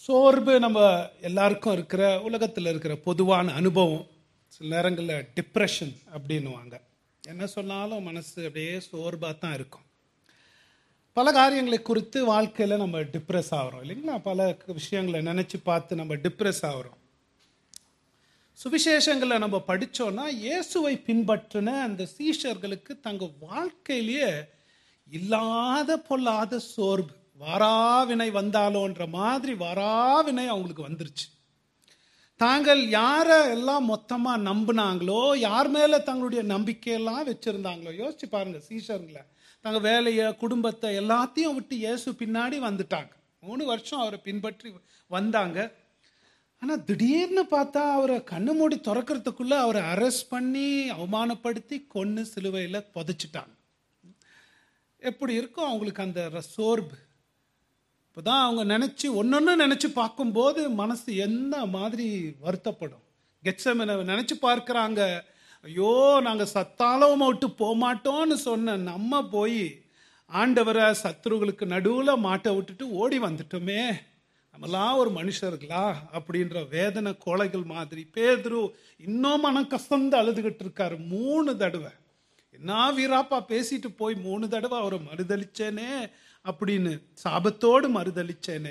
சோர்வு நம்ம எல்லாருக்கும் இருக்கிற உலகத்தில் இருக்கிற பொதுவான அனுபவம் சில நேரங்களில் டிப்ரெஷன் அப்படின்னுவாங்க என்ன சொன்னாலும் மனசு அப்படியே சோர்வாக தான் இருக்கும் பல காரியங்களை குறித்து வாழ்க்கையில் நம்ம டிப்ரெஸ் ஆகிறோம் இல்லைங்களா பல விஷயங்களை நினச்சி பார்த்து நம்ம டிப்ரெஸ் ஆகிறோம் சுவிசேஷங்களை நம்ம படித்தோன்னா இயேசுவை பின்பற்றின அந்த சீஷர்களுக்கு தங்க வாழ்க்கையிலேயே இல்லாத பொல்லாத சோர்வு வாராவினை வந்தாலோன்ற மாதிரி வாராவினை அவங்களுக்கு வந்துருச்சு தாங்கள் யாரை எல்லாம் மொத்தமாக நம்பினாங்களோ யார் மேலே தங்களுடைய நம்பிக்கையெல்லாம் வச்சுருந்தாங்களோ யோசிச்சு பாருங்க சீஷருங்களை தங்க வேலையை குடும்பத்தை எல்லாத்தையும் விட்டு இயேசு பின்னாடி வந்துட்டாங்க மூணு வருஷம் அவரை பின்பற்றி வந்தாங்க ஆனால் திடீர்னு பார்த்தா அவரை கண்ணு மூடி திறக்கிறதுக்குள்ள அவரை அரெஸ்ட் பண்ணி அவமானப்படுத்தி கொன்று சிலுவையில் புதைச்சிட்டாங்க எப்படி இருக்கும் அவங்களுக்கு அந்த ர- சோர்வு இப்போதான் அவங்க நினச்சி ஒன்னொன்று நினச்சி பார்க்கும்போது மனசு எந்த மாதிரி வருத்தப்படும் கெட்சமனை நினச்சி பார்க்குறாங்க ஐயோ நாங்கள் சத்தாலும் விட்டு போமாட்டோம்னு சொன்ன நம்ம போய் ஆண்டவரை சத்துருகளுக்கு நடுவில் மாட்டை விட்டுட்டு ஓடி வந்துட்டோமே நம்மலாம் ஒரு மனுஷர்களா அப்படின்ற வேதனை கோழைகள் மாதிரி பேதுரு இன்னும் மனம் கசந்து அழுதுகிட்டு இருக்காரு மூணு தடவை என்ன வீராப்பா பேசிட்டு போய் மூணு தடவை அவரை மறுதளிச்சேனே அப்படின்னு சாபத்தோடு மறுதளிச்சேனே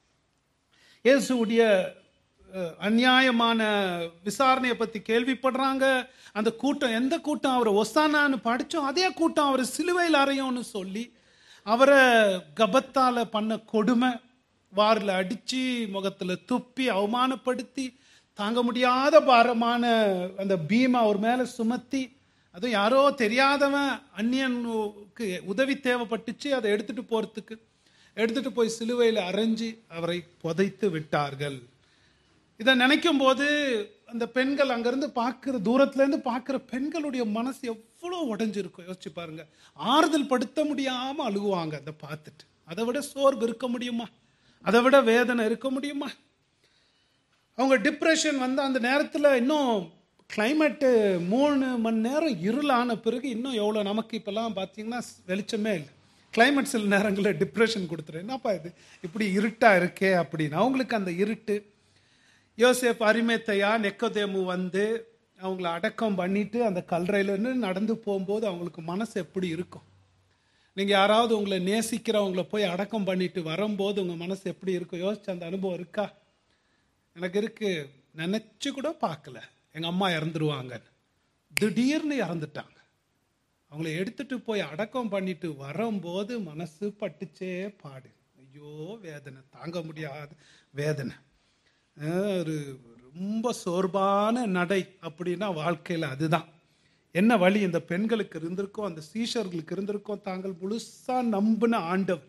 இயேசுடைய அஹ், அநியாயமான விசாரணையை பற்றி கேள்விப்படுறாங்க அந்த கூட்டம் எந்த கூட்டம் அவரை ஒசானான்னு படித்தோம் அதே கூட்டம் அவரை சிலுவையில் அறையோன்னு சொல்லி அவரை கபத்தால் பண்ண கொடுமை வாரில் அடித்து முகத்தில் துப்பி அவமானப்படுத்தி தாங்க முடியாத பாரமான அந்த பீமை அவர் மேலே சுமத்தி அதுவும் யாரோ தெரியாதவன் அந்நியனுக்கு உதவி தேவைப்பட்டுச்சு அதை எடுத்துட்டு போறதுக்கு எடுத்துட்டு போய் சிலுவையில் அரைஞ்சி அவரை புதைத்து விட்டார்கள் இதை நினைக்கும் போது அந்த பெண்கள் அங்கிருந்து பார்க்குற தூரத்துலேருந்து பார்க்குற பெண்களுடைய மனசு எவ்வளோ உடைஞ்சிருக்கும் யோசிச்சு பாருங்க ஆறுதல் படுத்த முடியாமல் அழுகுவாங்க அதை பார்த்துட்டு அதை விட சோர்வு இருக்க முடியுமா அதை விட வேதனை இருக்க முடியுமா அவங்க டிப்ரெஷன் வந்து அந்த நேரத்தில் இன்னும் கிளைமேட்டு மூணு மணி நேரம் இருளான பிறகு இன்னும் எவ்வளோ நமக்கு இப்போல்லாம் பார்த்தீங்கன்னா வெளிச்சமே இல்லை கிளைமேட் சில நேரங்களில் டிப்ரெஷன் கொடுத்துரு என்னப்பா இது இப்படி இருட்டாக இருக்கே அப்படின்னு அவங்களுக்கு அந்த இருட்டு யோசேப் அரிமேத்தையா நெக்கோதேமு வந்து அவங்கள அடக்கம் பண்ணிட்டு அந்த கல்லறையிலேருந்து நடந்து போகும்போது அவங்களுக்கு மனசு எப்படி இருக்கும் நீங்கள் யாராவது உங்களை நேசிக்கிறவங்கள போய் அடக்கம் பண்ணிட்டு வரும்போது உங்கள் மனசு எப்படி இருக்கும் யோசிச்சு அந்த அனுபவம் இருக்கா எனக்கு இருக்கு நினச்சி கூட பார்க்கல எங்கள் அம்மா இறந்துருவாங்க திடீர்னு இறந்துட்டாங்க அவங்கள எடுத்துட்டு போய் அடக்கம் பண்ணிட்டு வரும்போது மனசு பட்டுச்சே பாடு ஐயோ வேதனை தாங்க முடியாத வேதனை அஹ் ஒரு ரொம்ப சோர்வான நடை அப்படின்னா வாழ்க்கையில் அதுதான் என்ன வழி இந்த பெண்களுக்கு இருந்திருக்கோம் அந்த சீஷர்களுக்கு இருந்திருக்கோம் தாங்கள் முழுசா நம்பின ஆண்டவர்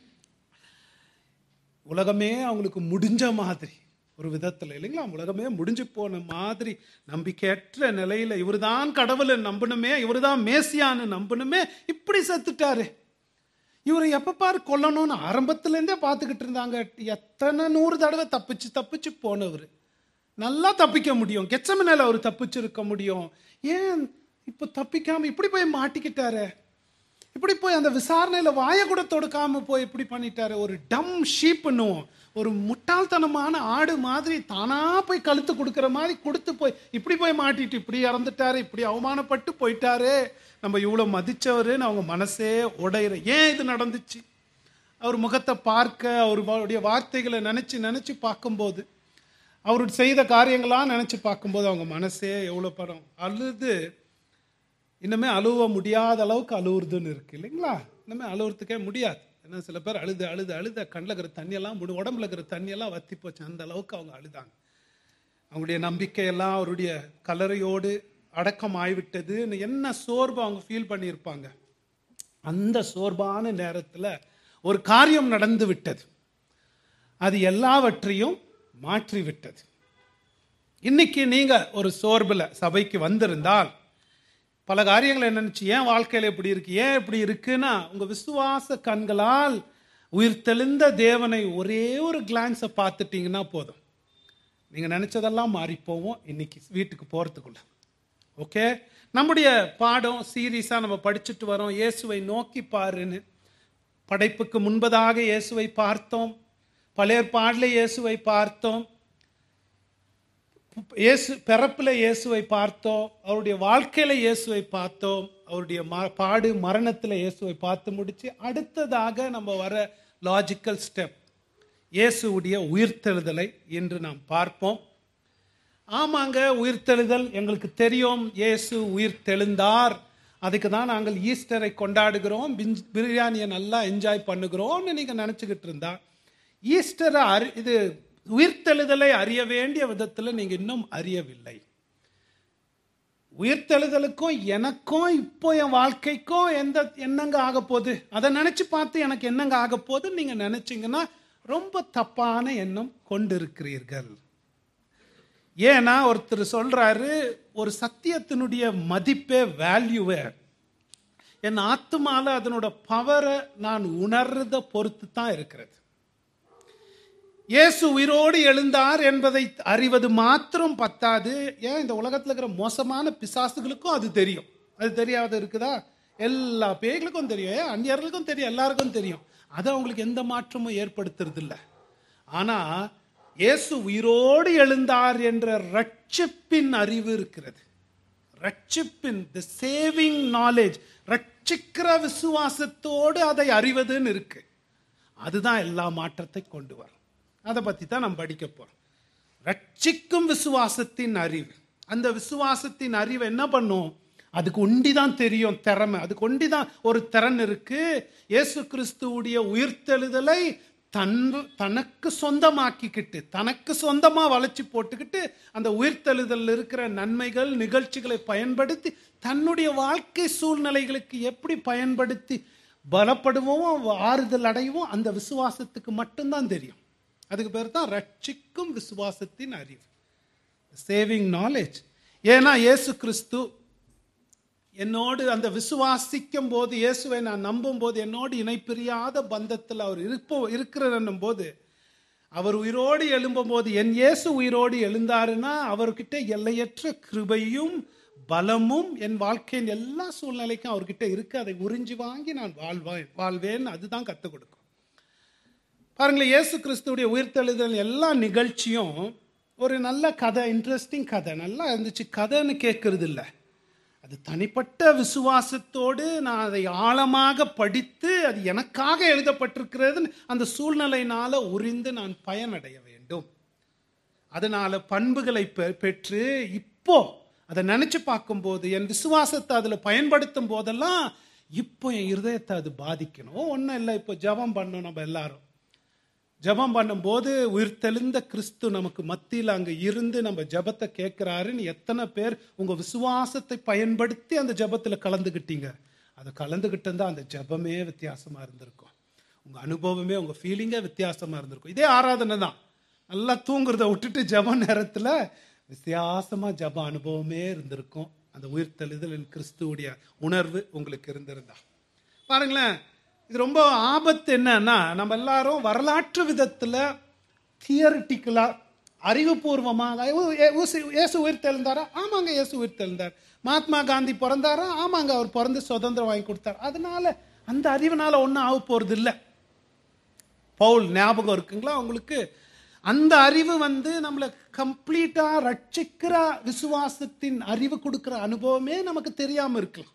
உலகமே அவங்களுக்கு முடிஞ்ச மாதிரி ஒரு விதத்தில் இல்லைங்களா உலகமே முடிஞ்சு போன மாதிரி நம்பிக்கையற்ற நிலையில இவர்தான் கடவுளை நம்பணுமே இவர்தான் மேசியான்னு நம்பணுமே இப்படி செத்துட்டாரு இவரை எப்ப பாரு கொல்லணும்னு ஆரம்பத்துலேருந்தே பார்த்துக்கிட்டு இருந்தாங்க எத்தனை நூறு தடவை தப்பிச்சு தப்பிச்சு போனவர் நல்லா தப்பிக்க முடியும் கெச்சமனையில் அவர் தப்பிச்சிருக்க முடியும் ஏன் இப்போ தப்பிக்காம இப்படி போய் மாட்டிக்கிட்டாரு இப்படி போய் அந்த விசாரணையில வாயை கூட தொடுக்காம போய் இப்படி பண்ணிட்டாரு ஒரு டம் ஷீப்னுவோம் ஒரு முட்டாள்தனமான ஆடு மாதிரி தானா போய் கழுத்து கொடுக்கிற மாதிரி கொடுத்து போய் இப்படி போய் மாட்டிட்டு இப்படி இறந்துட்டாரு இப்படி அவமானப்பட்டு போயிட்டாரு நம்ம இவ்வளோ மதிச்சவருன்னு அவங்க மனசே உடையிற ஏன் இது நடந்துச்சு அவர் முகத்தை பார்க்க அவருடைய வார்த்தைகளை நினைச்சு நினைச்சு பார்க்கும்போது அவர் செய்த காரியங்களாம் நினைச்சு பார்க்கும்போது அவங்க மனசே எவ்வளோ படம் அழுது இன்னுமே அழுவ முடியாத அளவுக்கு அழுவுறதுன்னு இருக்கு இல்லைங்களா இன்னுமே அழுவுறதுக்கே முடியாது ஏன்னா சில பேர் அழுது அழுது அழுத கண்ணில் இருக்கிற தண்ணியெல்லாம் முடி உடம்புல இருக்கிற தண்ணியெல்லாம் வத்தி போச்சு அந்த அளவுக்கு அவங்க அழுதாங்க அவங்களுடைய நம்பிக்கையெல்லாம் அவருடைய கலரையோடு அடக்கம் ஆய்விட்டதுன்னு என்ன சோர்வு அவங்க ஃபீல் பண்ணியிருப்பாங்க அந்த சோர்வான நேரத்தில் ஒரு காரியம் நடந்து விட்டது அது எல்லாவற்றையும் மாற்றி விட்டது இன்னைக்கு நீங்க ஒரு சோர்வில் சபைக்கு வந்திருந்தால் பல காரியங்களை நினைச்சு ஏன் வாழ்க்கையில இப்படி இருக்கு ஏன் இப்படி இருக்குன்னா உங்க விசுவாச கண்களால் உயிர்த்தெழுந்த தேவனை ஒரே ஒரு கிளான்ஸை பார்த்துட்டீங்கன்னா போதும் நீங்க நினைச்சதெல்லாம் மாறி போவோம் இன்னைக்கு வீட்டுக்கு போறதுக்குள்ள ஓகே நம்முடைய பாடம் சீரியஸா நம்ம படிச்சுட்டு வரோம் இயேசுவை நோக்கி பாருன்னு படைப்புக்கு முன்பதாக இயேசுவை பார்த்தோம் பழைய பாடல இயேசுவை பார்த்தோம் இயேசு பிறப்பில் இயேசுவை பார்த்தோம் அவருடைய வாழ்க்கையில் இயேசுவை பார்த்தோம் அவருடைய ம பாடு மரணத்தில் இயேசுவை பார்த்து முடிச்சு அடுத்ததாக நம்ம வர லாஜிக்கல் ஸ்டெப் இயேசுவுடைய உயிர்த்தெழுதலை இன்று நாம் பார்ப்போம் ஆமாங்க உயிர்த்தெழுதல் எங்களுக்கு தெரியும் இயேசு உயிர் தெழுந்தார் அதுக்கு தான் நாங்கள் ஈஸ்டரை கொண்டாடுகிறோம் பிஞ்ச்- பிரியாணியை நல்லா என்ஜாய் பண்ணுகிறோம்னு நீங்கள் நினச்சிக்கிட்டு இருந்தா ஈஸ்டரை அறி இது உயிர்த்தெழுதலை அறிய வேண்டிய விதத்தில் நீங்கள் இன்னும் அறியவில்லை உயிர்த்தெழுதலுக்கும் எனக்கும் இப்போ என் வாழ்க்கைக்கும் எந்த என்னங்க ஆக போகுது அதை நினச்சி பார்த்து எனக்கு என்னங்க ஆக போகுதுன்னு நீங்கள் நினச்சிங்கன்னா ரொம்ப தப்பான எண்ணம் கொண்டிருக்கிறீர்கள் ஏன்னா ஒருத்தர் சொல்றாரு ஒரு சத்தியத்தினுடைய மதிப்பே வேல்யூவே என் ஆத்துமால அதனோட பவரை நான் உணர்றத பொறுத்து தான் இருக்கிறது இயேசு உயிரோடு எழுந்தார் என்பதை அறிவது மாத்திரம் பத்தாது ஏன் இந்த உலகத்தில் இருக்கிற மோசமான பிசாசுகளுக்கும் அது தெரியும் அது தெரியாத இருக்குதா எல்லா பேய்களுக்கும் தெரியும் ஏன் அந்நியர்களுக்கும் தெரியும் எல்லாருக்கும் தெரியும் அது அவங்களுக்கு எந்த மாற்றமும் ஏற்படுத்துறது இல்ல ஆனா இயேசு உயிரோடு எழுந்தார் என்ற ரட்சிப்பின் அறிவு இருக்கிறது ரட்சிப்பின் த சேவிங் நாலேஜ் ரட்சிக்கிற விசுவாசத்தோடு அதை அறிவதுன்னு இருக்கு அதுதான் எல்லா மாற்றத்தை கொண்டு வரும் அதை பற்றி தான் நம்ம படிக்க போகிறோம் ரட்சிக்கும் விசுவாசத்தின் அறிவு அந்த விசுவாசத்தின் அறிவு என்ன பண்ணும் அதுக்கு ஒண்டி தான் தெரியும் திறமை அதுக்கு ஒண்டி தான் ஒரு திறன் இருக்கு இயேசு கிறிஸ்துவுடைய உயிர்த்தெழுதலை தன் தனக்கு சொந்தமாக்கிக்கிட்டு தனக்கு சொந்தமாக வளைச்சி போட்டுக்கிட்டு அந்த உயிர்த்தெழுதல் இருக்கிற நன்மைகள் நிகழ்ச்சிகளை பயன்படுத்தி தன்னுடைய வாழ்க்கை சூழ்நிலைகளுக்கு எப்படி பயன்படுத்தி பலப்படுவோம் ஆறுதல் அடைவோம் அந்த விசுவாசத்துக்கு மட்டும்தான் தெரியும் அதுக்கு பேர் தான் ரட்சிக்கும் விசுவாசத்தின் அறிவு சேவிங் நாலேஜ் ஏன்னா இயேசு கிறிஸ்து என்னோடு அந்த விசுவாசிக்கும் போது இயேசுவை நான் நம்பும் போது என்னோடு இணைப்பிரியாத பந்தத்தில் அவர் இருப்போ இருக்கிறன்னும் போது அவர் உயிரோடு எழும்பும் போது என் இயேசு உயிரோடு எழுந்தாருன்னா அவர்கிட்ட எல்லையற்ற கிருபையும் பலமும் என் வாழ்க்கையின் எல்லா சூழ்நிலைக்கும் அவர்கிட்ட இருக்கு அதை உறிஞ்சி வாங்கி நான் வாழ்வேன் வாழ்வேன் அதுதான் கற்றுக் கொடுக்கும் பாருங்களேன் இயேசு கிறிஸ்துவுடைய உயிர்த்தெழுதல் எல்லா நிகழ்ச்சியும் ஒரு நல்ல கதை இன்ட்ரெஸ்டிங் கதை நல்லா இருந்துச்சு கதைன்னு கேட்கறது இல்லை அது தனிப்பட்ட விசுவாசத்தோடு நான் அதை ஆழமாக படித்து அது எனக்காக எழுதப்பட்டிருக்கிறது அந்த சூழ்நிலையினால உறிந்து நான் பயனடைய வேண்டும் அதனால பண்புகளை பெ- பெற்று இப்போ அதை நினைச்சு பார்க்கும்போது என் விசுவாசத்தை அதில் பயன்படுத்தும் போதெல்லாம் இப்போ என் இருதயத்தை அது பாதிக்கணும் ஒன்றும் இல்லை இப்போ ஜெபம் பண்ணோம் நம்ம எல்லாரும் ஜெபம் பண்ணும்போது உயிர்த்தெழுந்த கிறிஸ்து நமக்கு மத்தியில் அங்கே இருந்து நம்ம ஜெபத்தை கேட்குறாருன்னு எத்தனை பேர் உங்கள் விசுவாசத்தை பயன்படுத்தி அந்த ஜெபத்தில் கலந்துக்கிட்டீங்க அதை கலந்துக்கிட்டு அந்த ஜெபமே வித்தியாசமாக இருந்திருக்கும் உங்கள் அனுபவமே உங்கள் ஃபீலிங்கே வித்தியாசமாக இருந்திருக்கும் இதே ஆராதனை தான் நல்லா தூங்குறத விட்டுட்டு ஜெப நேரத்தில் வித்தியாசமாக ஜெப அனுபவமே இருந்திருக்கும் அந்த உயிர்த்தெழுதலின் கிறிஸ்துவுடைய உணர்வு உங்களுக்கு இருந்திருந்தா பாருங்களேன் இது ரொம்ப ஆபத்து என்னன்னா நம்ம எல்லாரும் வரலாற்று விதத்தில் தியரிட்டிக்கலாக அறிவுபூர்வமாக "ஏ- ஏ- ஊசி- இயேசு உயிர் தெழுந்தாரா ஆமாங்க இயேசு உயிர் தெழுந்தார் மகாத்மா காந்தி பிறந்தாரா ஆமாங்க அவர் பிறந்து சுதந்திரம் வாங்கி கொடுத்தார் அதனால அந்த அறிவுனால ஒன்றும் ஆக போகிறது இல்லை பவுல் ஞாபகம் இருக்குங்களா உங்களுக்கு அந்த அறிவு வந்து நம்மளை கம்ப்ளீட்டா ரட்சிக்கிற விசுவாசத்தின் அறிவு கொடுக்கிற அனுபவமே நமக்கு தெரியாம இருக்கலாம்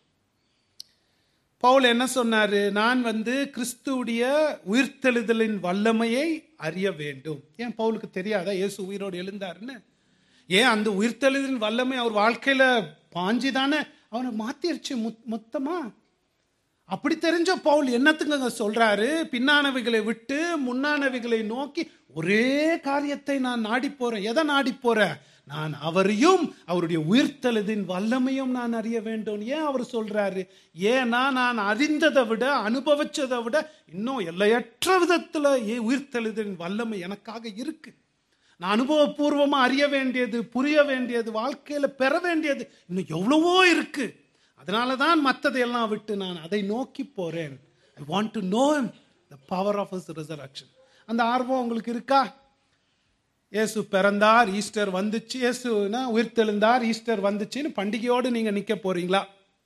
பவுல் என்ன சொன்னாரு நான் வந்து கிறிஸ்துவுடைய உயிர்த்தெழுதலின் வல்லமையை அறிய வேண்டும் ஏன் பவுலுக்கு தெரியாதா இயேசு உயிரோடு எழுந்தாருன்னு ஏன் அந்த உயிர்த்தெழுதலின் வல்லமை அவர் வாழ்க்கையில பாஞ்சி தானே அவனை மாத்திருச்சு முத்- மொத்தமா அப்படி தெரிஞ்ச பவுல் என்னத்துங்க சொல்றாரு பின்னானவைகளை விட்டு முன்னானவைகளை நோக்கி ஒரே காரியத்தை நான் நாடி போறேன் எதை நாடி போறேன் நான் அவரையும் அவருடைய உயிர்த்தெழுதின் வல்லமையும் நான் அறிய வேண்டும் ஏன் அவர் சொல்றாரு ஏன்னா நான் அறிந்ததை விட அனுபவிச்சதை விட இன்னும் எல்லையற்ற விதத்துல ஏ- உயிர்த்தெழுதின் வல்லமை எனக்காக இருக்கு நான் அனுபவபூர்வமா அறிய வேண்டியது புரிய வேண்டியது வாழ்க்கையில பெற வேண்டியது இன்னும் எவ்வளவோ இருக்கு அதனால தான் மற்றதையெல்லாம் விட்டு நான் அதை நோக்கி போறேன் I want to know the power of his resurrection அந்த ஆர்வம் உங்களுக்கு இருக்கா இயேசு பிறந்தார் ஈஸ்டர் வந்துச்சு இயேசுனா உயிர்த்தெழுந்தார் ஈஸ்டர் வந்துச்சுன்னு பண்டிகையோடு நீங்க நிக்க போறீங்களா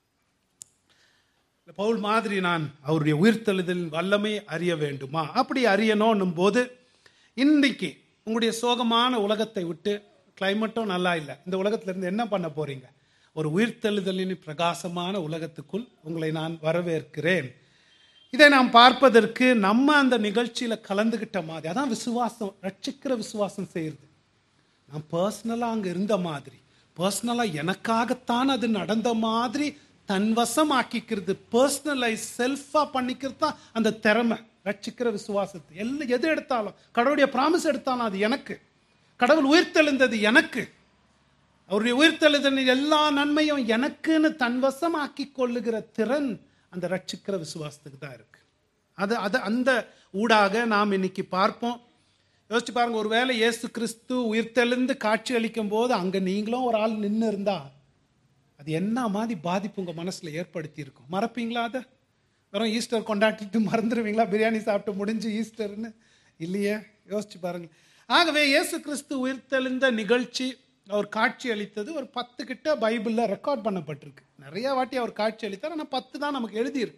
இல்ல, பவுல் மாதிரி நான் அவருடைய உயிர்த்தெழுதலின் வல்லமை அறிய வேண்டுமா அப்படி அறியணும் போது இன்னைக்கு உங்களுடைய சோகமான உலகத்தை விட்டு கிளைமேட்டும் நல்லா இல்லை இந்த உலகத்துல இருந்து என்ன பண்ண போறீங்க ஒரு உயிர்த்தெழுதலின் பிரகாசமான உலகத்துக்குள் உங்களை நான் வரவேற்கிறேன் இதை நாம் பார்ப்பதற்கு நம்ம அந்த நிகழ்ச்சியில கலந்துகிட்ட மாதிரி அதான் விசுவாசம் ரட்சிக்கிற விசுவாசம் செய்யுது நான் பர்சனலாக அங்கே இருந்த மாதிரி பர்சனலாக எனக்காகத்தான் அது நடந்த மாதிரி தன் வசம் ஆக்கிக்கிறது பர்சனலைஸ் செல்ஃபாக பண்ணிக்கிறது தான் அந்த திறமை ரட்சிக்கிற விசுவாசத்தை எல்லாம் எது எடுத்தாலும் கடவுளுடைய ப்ராமிஸ் எடுத்தாலும் அது எனக்கு கடவுள் உயிர்த்தெழுந்தது எனக்கு அவருடைய உயிர்த்தெழுதலின் எல்லா நன்மையும் எனக்குன்னு தன் வசம் ஆக்கி கொள்ளுகிற திறன் அந்த ரட்சிக்கிற விசுவாசத்துக்கு தான் இருக்கு அது அது அந்த ஊடாக நாம் இன்னைக்கு பார்ப்போம் யோசிச்சு பாருங்க ஒருவேளை இயேசு கிறிஸ்து உயிர்த்தெழுந்து காட்சி அளிக்கும் போது அங்க நீங்களும் ஒரு ஆள் நின்று இருந்தா அது என்ன மாதிரி பாதிப்பு உங்க மனசுல ஏற்படுத்தி இருக்கும் மறப்பீங்களா அதை வெறும் ஈஸ்டர் கொண்டாடிட்டு மறந்துடுவீங்களா பிரியாணி சாப்பிட்டு முடிஞ்சு ஈஸ்டர்னு இல்லையே யோசிச்சு பாருங்க ஆகவே இயேசு கிறிஸ்து உயிர்த்தெழுந்த நிகழ்ச்சி அவர் காட்சி அளித்தது ஒரு பத்து கிட்ட பைபிளில் ரெக்கார்ட் பண்ணப்பட்டிருக்கு நிறைய வாட்டி அவர் காட்சி அளித்தார் ஆனால் பத்து தான் நமக்கு எழுதியிருக்கு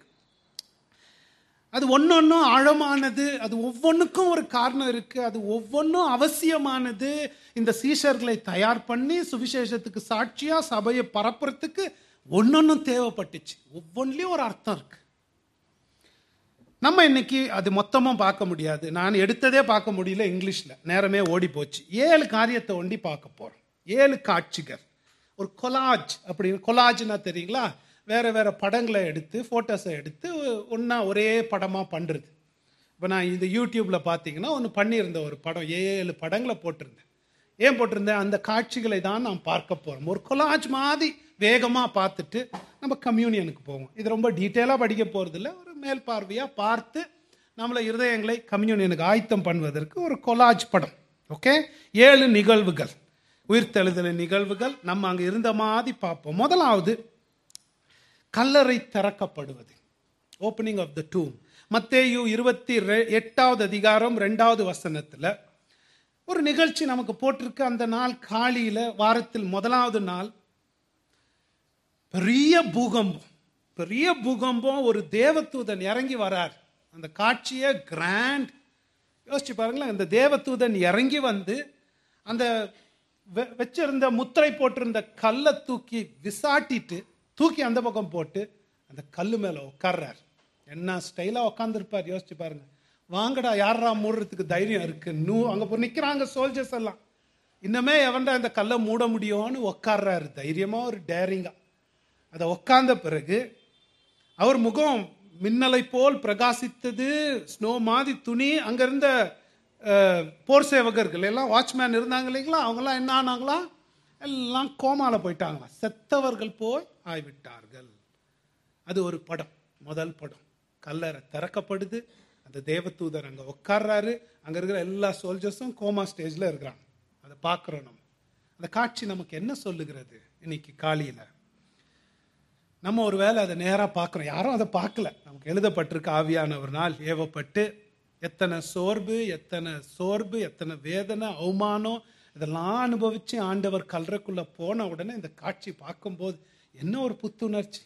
அது ஒன்னொன்னும் ஆழமானது அது ஒவ்வொன்றுக்கும் ஒரு காரணம் இருக்கு அது ஒவ்வொன்றும் அவசியமானது இந்த சீஷர்களை தயார் பண்ணி சுவிசேஷத்துக்கு சாட்சியா சபையை பரப்புறதுக்கு ஒன்னொன்னும் தேவைப்பட்டுச்சு ஒவ்வொன்றிலையும் ஒரு அர்த்தம் இருக்கு நம்ம இன்னைக்கு அது மொத்தமும் பார்க்க முடியாது நான் எடுத்ததே பார்க்க முடியல இங்கிலீஷ்ல நேரமே ஓடி போச்சு ஏழு காரியத்தை ஒண்டி பார்க்க போறோம் ஏழு காட்சிகள் ஒரு கொலாஜ் அப்படின்னு கொலாஜ்னா தெரியுங்களா வேற வேற படங்களை எடுத்து ஃபோட்டோஸை எடுத்து ஒன்றா ஒரே படமாக பண்ணுறது இப்போ நான் இந்த யூடியூப்பில் பார்த்தீங்கன்னா ஒன்று பண்ணியிருந்த ஒரு படம் ஏழு படங்களை போட்டிருந்தேன் ஏன் போட்டிருந்தேன் அந்த காட்சிகளை தான் நாம் பார்க்க போகிறோம் ஒரு கொலாஜ் மாதிரி வேகமாக பார்த்துட்டு நம்ம கம்யூனியனுக்கு போவோம் இது ரொம்ப டீட்டெயிலாக படிக்க போகிறதில்ல ஒரு மேல் பார்வையாக பார்த்து நம்மளை இருதயங்களை கம்யூனியனுக்கு ஆயத்தம் பண்ணுவதற்கு ஒரு கொலாஜ் படம் ஓகே ஏழு நிகழ்வுகள் உயிர்த்தெழுதல் நிகழ்வுகள் நம்ம அங்கே இருந்த மாதிரி பார்ப்போம் முதலாவது கல்லறை திறக்கப்படுவது ஓப்பனிங் ஆஃப் த டூம் மத்தேயு இருபத்தி எட்டாவது அதிகாரம் ரெண்டாவது வசனத்தில் ஒரு நிகழ்ச்சி நமக்கு போட்டிருக்கு அந்த நாள் காலியில வாரத்தில் முதலாவது நாள் பெரிய பூகம்பம் பெரிய பூகம்பம் ஒரு தேவதூதன் இறங்கி வரார் அந்த காட்சியை கிராண்ட் யோசிச்சு பாருங்களேன் அந்த தேவதூதன் இறங்கி வந்து அந்த வச்சிருந்த முத்திரை போட்டிருந்த கல்லை தூக்கி விசாட்டிட்டு தூக்கி அந்த பக்கம் போட்டு அந்த கல் மேலே உட்கார்றார் என்ன ஸ்டைலாக உட்காந்துருப்பார் யோசிச்சு பாருங்க வாங்கடா யாரா மூடுறதுக்கு தைரியம் இருக்கு நூ அங்கே போய் நிற்கிறாங்க சோல்ஜர்ஸ் எல்லாம் இன்னமே எவன்டா இந்த கல்லை மூட முடியும்னு உட்கார்றாரு தைரியமா ஒரு டேரிங்கா அதை உட்கார்ந்த பிறகு அவர் முகம் மின்னலை போல் பிரகாசித்தது ஸ்னோ மாதிரி துணி அங்க இருந்த போர் சேவகர்கள் எல்லாம் வாட்ச்மேன் இருந்தாங்க இல்லைங்களா அவங்கெல்லாம் என்ன ஆனாங்களா எல்லாம் கோமால போயிட்டாங்களா செத்தவர்கள் போய் ஆய்விட்டார்கள் அது ஒரு படம் முதல் படம் கல்லறை திறக்கப்படுது அந்த தேவதூதர் அங்கே உட்கார்றாரு அங்கே இருக்கிற எல்லா சோல்ஜர்ஸும் கோமா ஸ்டேஜில் இருக்கிறாங்க அதை பார்க்குறோம் நம்ம அந்த காட்சி நமக்கு என்ன சொல்லுகிறது இன்னைக்கு காலையில் நம்ம ஒரு வேளை அதை நேராக பார்க்குறோம் யாரும் அதை பார்க்கல நமக்கு எழுதப்பட்டிருக்கு ஆவியான ஒரு நாள் ஏவப்பட்டு எத்தனை சோர்வு எத்தனை சோர்வு எத்தனை வேதனை அவமானம் இதெல்லாம் அனுபவிச்சு ஆண்டவர் கல்றக்குள்ள போன உடனே இந்த காட்சி பார்க்கும்போது என்ன ஒரு புத்துணர்ச்சி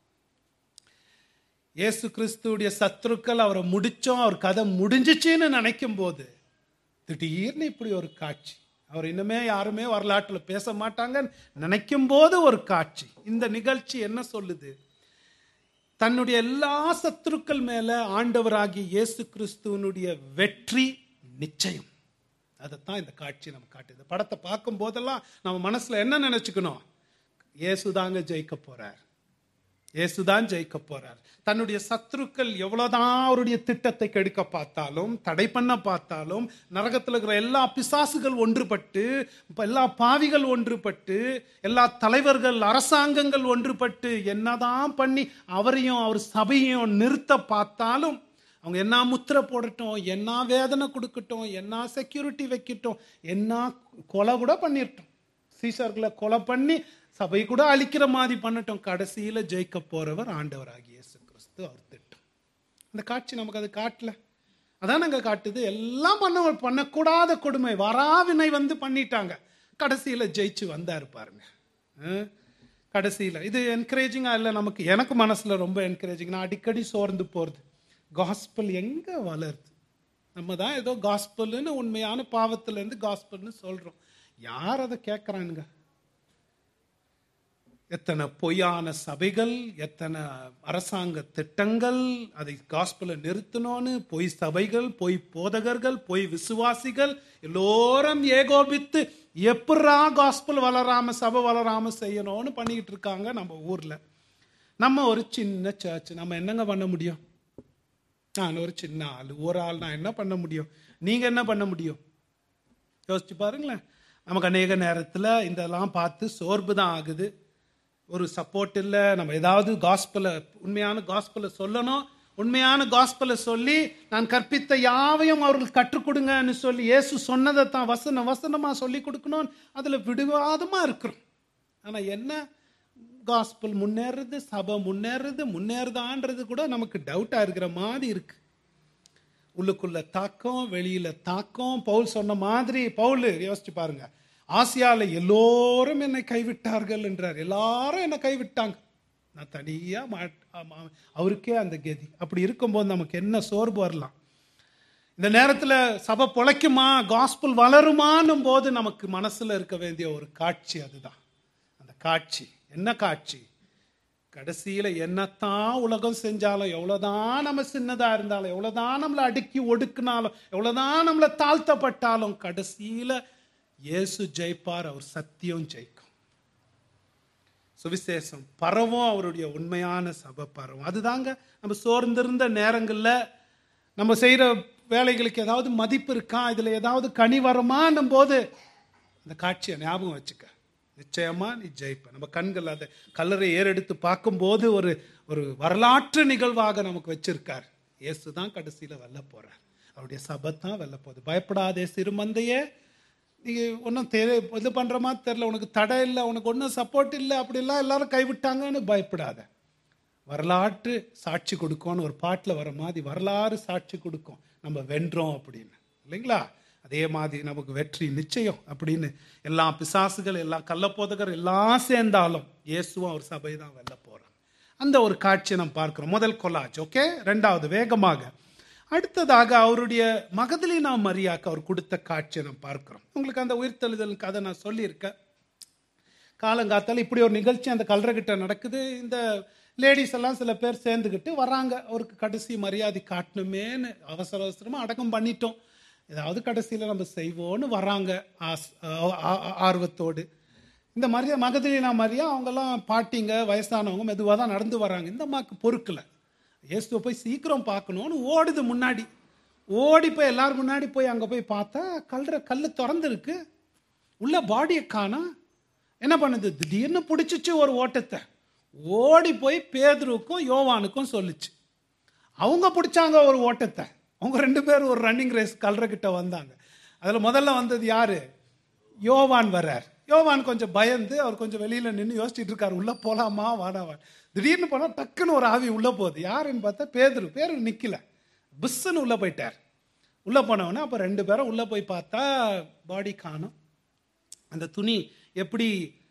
இயேசு கிறிஸ்துடைய சத்துருக்கள் அவரை முடிச்சோம் அவர் கதை முடிஞ்சிச்சுன்னு நினைக்கும் போது திடீர்னு இப்படி ஒரு காட்சி அவர் இன்னுமே யாருமே வரலாற்றில் பேச மாட்டாங்க நினைக்கும் போது ஒரு காட்சி இந்த நிகழ்ச்சி என்ன சொல்லுது தன்னுடைய எல்லா சத்துருக்கள் மேல ஆண்டவராகிய இயேசு கிறிஸ்துவனுடைய வெற்றி நிச்சயம் அதைத்தான் இந்த காட்சி நம்ம காட்டுது படத்தை பார்க்கும் போதெல்லாம் நம்ம மனசுல என்ன நினைச்சுக்கணும் இயேசுதாங்க ஜெயிக்க போறார் இயேசுதான் ஜெயிக்க போறார் தன்னுடைய சத்துருக்கள் எவ்வளவுதான் அவருடைய திட்டத்தை கெடுக்க பார்த்தாலும் தடை பண்ண பார்த்தாலும் நரகத்தில் இருக்கிற எல்லா பிசாசுகள் ஒன்றுபட்டு எல்லா பாவிகள் ஒன்றுபட்டு எல்லா தலைவர்கள் அரசாங்கங்கள் ஒன்றுபட்டு என்னதான் பண்ணி அவரையும் அவர் சபையும் நிறுத்த பார்த்தாலும் அவங்க என்ன முத்திரை போடட்டும் என்ன வேதனை கொடுக்கட்டும் என்ன செக்யூரிட்டி வைக்கட்டும் என்ன கொலை கூட பண்ணிருட்டோம் சீசர்களை கொலை பண்ணி சபை கூட அழிக்கிற மாதிரி பண்ணட்டும் கடைசியில ஜெயிக்க போறவர் ஆண்டவராகிய இயேசு கிறிஸ்து அவர் திட்டம் அந்த காட்சி நமக்கு அது காட்டல அதான் நாங்க காட்டுது எல்லாம் பண்ண பண்ணக்கூடாத கொடுமை வராவினை வந்து பண்ணிட்டாங்க கடைசியில ஜெயிச்சு வந்தாரு பாருங்க அஹ், கடைசியில இது என்கரேஜிங்கா இல்லை நமக்கு எனக்கு மனசுல ரொம்ப என்கரேஜிங் நான் அடிக்கடி சோர்ந்து போறது காஸ்பல் எங்க வளருது நம்ம தான் ஏதோ காஸ்பல்னு உண்மையான பாவத்திலேருந்து காஸ்பல்னு சொல்கிறோம் யார் அதை கேட்குறானுங்க எத்தனை பொய்யான சபைகள் எத்தனை அரசாங்க திட்டங்கள் அதை காஸ்பலை நிறுத்தணும்னு பொய் சபைகள் பொய் போதகர்கள் பொய் விசுவாசிகள் எல்லோரும் ஏகோபித்து எப்படா காஸ்பல் வளராம சபை வளராம செய்யணும்னு பண்ணிக்கிட்டு இருக்காங்க நம்ம ஊர்ல நம்ம ஒரு சின்ன சர்ச் நம்ம என்னங்க பண்ண முடியும் நான் ஒரு சின்ன ஆள் ஒரு ஆள் நான் என்ன பண்ண முடியும் நீங்க என்ன பண்ண முடியும் யோசிச்சு பாருங்களேன் நமக்கு அநேக நேரத்தில் இதெல்லாம் பார்த்து சோர்வு தான் ஆகுது ஒரு சப்போர்ட் இல்லை நம்ம ஏதாவது காஸ்பலை உண்மையான காஸ்பலை சொல்லணும் உண்மையான காஸ்பலை சொல்லி நான் கற்பித்த யாவையும் அவர்கள் கற்றுக் கொடுங்கன்னு சொல்லி இயேசு சொன்னதை தான் வசன வசனமாக சொல்லி கொடுக்கணும் அதில் விடுவாதமாக இருக்கிறோம் ஆனால் என்ன காஸ்பல் முன்னேறுறது சபை முன்னேறுறது முன்னேறுதான்றது கூட நமக்கு டவுட்டாக இருக்கிற மாதிரி இருக்கு உள்ளுக்குள்ள தாக்கம் வெளியில தாக்கம் பவுல் சொன்ன மாதிரி பவுல் யோசிச்சு பாருங்க ஆசியால எல்லோரும் என்னை கைவிட்டார்கள் என்றார் எல்லாரும் என்னை கைவிட்டாங்க நான் தனியா மாட்- ஆமா, அவருக்கே அந்த கதி அப்படி இருக்கும்போது நமக்கு என்ன சோர்வு வரலாம் இந்த நேரத்தில் சபை பொழைக்குமா காஸ்பல் வளருமான்னும் போது நமக்கு மனசுல இருக்க வேண்டிய ஒரு காட்சி அதுதான் அந்த காட்சி என்ன காட்சி கடைசியில என்னத்தான் உலகம் செஞ்சாலும் எவ்வளவுதான் நம்ம சின்னதா இருந்தாலும் எவ்வளவுதான் நம்மளை அடுக்கி ஒடுக்குனாலும் எவ்வளவுதான் நம்மளை தாழ்த்தப்பட்டாலும் கடைசியில இயேசு ஜெயிப்பார் அவர் சத்தியம் ஜெயிக்கும் சுவிசேஷம் பரவும் அவருடைய உண்மையான சபை பரவும் அதுதாங்க நம்ம சோர்ந்திருந்த நேரங்கள்ல நம்ம செய்யற வேலைகளுக்கு ஏதாவது மதிப்பு இருக்கா இதுல ஏதாவது கனி வருமானும் போது அந்த காட்சியை ஞாபகம் வச்சுக்க நிச்சயமா நீ ஜெயிப்ப நம்ம கண்கள் அதை கல்லறை ஏறெடுத்து பார்க்கும்போது ஒரு ஒரு வரலாற்று நிகழ்வாக நமக்கு வச்சிருக்கார் இயேசு தான் கடைசியில வெல்ல போறார் அவருடைய சபை தான் வெல்ல போகுது பயப்படாதே சிறுமந்தையே நீ ஒன்றும் தெரிய இது பண்ற மாதிரி தெரில உனக்கு தடை இல்லை உனக்கு ஒன்றும் சப்போர்ட் இல்லை அப்படிலாம் எல்லாரும் கைவிட்டாங்கன்னு பயப்படாத வரலாற்று சாட்சி கொடுக்கும்னு ஒரு பாட்டில் வர மாதிரி வரலாறு சாட்சி கொடுக்கும் நம்ம வென்றோம் அப்படின்னு இல்லைங்களா அதே மாதிரி நமக்கு வெற்றி நிச்சயம் அப்படின்னு எல்லா பிசாசுகள் எல்லா கள்ளப்போதகர் எல்லாம் சேர்ந்தாலும் இயேசுவும் அவர் சபை தான் வெல்ல போறாங்க அந்த ஒரு காட்சியை நம்ம பார்க்கிறோம் முதல் கொலாஜ் ஓகே ரெண்டாவது வேகமாக அடுத்ததாக அவருடைய மகதலினா மரியாக்கு அவர் கொடுத்த காட்சியை நம்ம பார்க்கிறோம் உங்களுக்கு அந்த உயிர்த்தெழுதல் கதை நான் சொல்லியிருக்கேன் காலங்காத்தால இப்படி ஒரு நிகழ்ச்சி அந்த கல்றகிட்ட நடக்குது இந்த லேடிஸ் எல்லாம் சில பேர் சேர்ந்துக்கிட்டு வர்றாங்க அவருக்கு கடைசி மரியாதை காட்டணுமேன்னு அவசர அவசரமா அடக்கம் பண்ணிட்டோம் ஏதாவது கடைசியில் நம்ம செய்வோன்னு வராங்க ஆஸ் ஆ- ஆ- ஆர்வத்தோடு இந்த மாதிரியா மகதலினா மாதிரியா அவங்கெல்லாம் பாட்டிங்க வயசானவங்க மெதுவாக தான் நடந்து வராங்க இந்த அம்மாவுக்கு பொறுக்கல இயேசுவை போய் சீக்கிரம் பார்க்கணும்னு ஓடுது முன்னாடி ஓடி போய் எல்லாரும் முன்னாடி போய் அங்கே போய் பார்த்தா கல்ற கல் திறந்துருக்கு உள்ள பாடியை காணோம் என்ன பண்ணுது திடீர்னு பிடிச்சிச்சு ஒரு ஓட்டத்தை ஓடி போய் பேதுருக்கும் யோவானுக்கும் சொல்லுச்சு அவங்க பிடிச்சாங்க ஒரு ஓட்டத்தை அவங்க ரெண்டு பேரும் ஒரு ரன்னிங் ரேஸ் கல்றகிட்ட வந்தாங்க அதில் முதல்ல வந்தது யாரு யோவான் வர்றார் யோவான் கொஞ்சம் பயந்து அவர் கொஞ்சம் வெளியில நின்று யோசிச்சுட்டு இருக்காரு உள்ள போலாமா வாடாவா திடீர்னு போனா டக்குன்னு ஒரு ஆவி உள்ள போகுது யாருன்னு பார்த்தா பேதுரு பேரு நிக்கல புஸ்ஸுன்னு உள்ள போயிட்டார் உள்ள போனவொடனே அப்ப ரெண்டு பேரும் உள்ள போய் பார்த்தா பாடி காணும் அந்த துணி எப்படி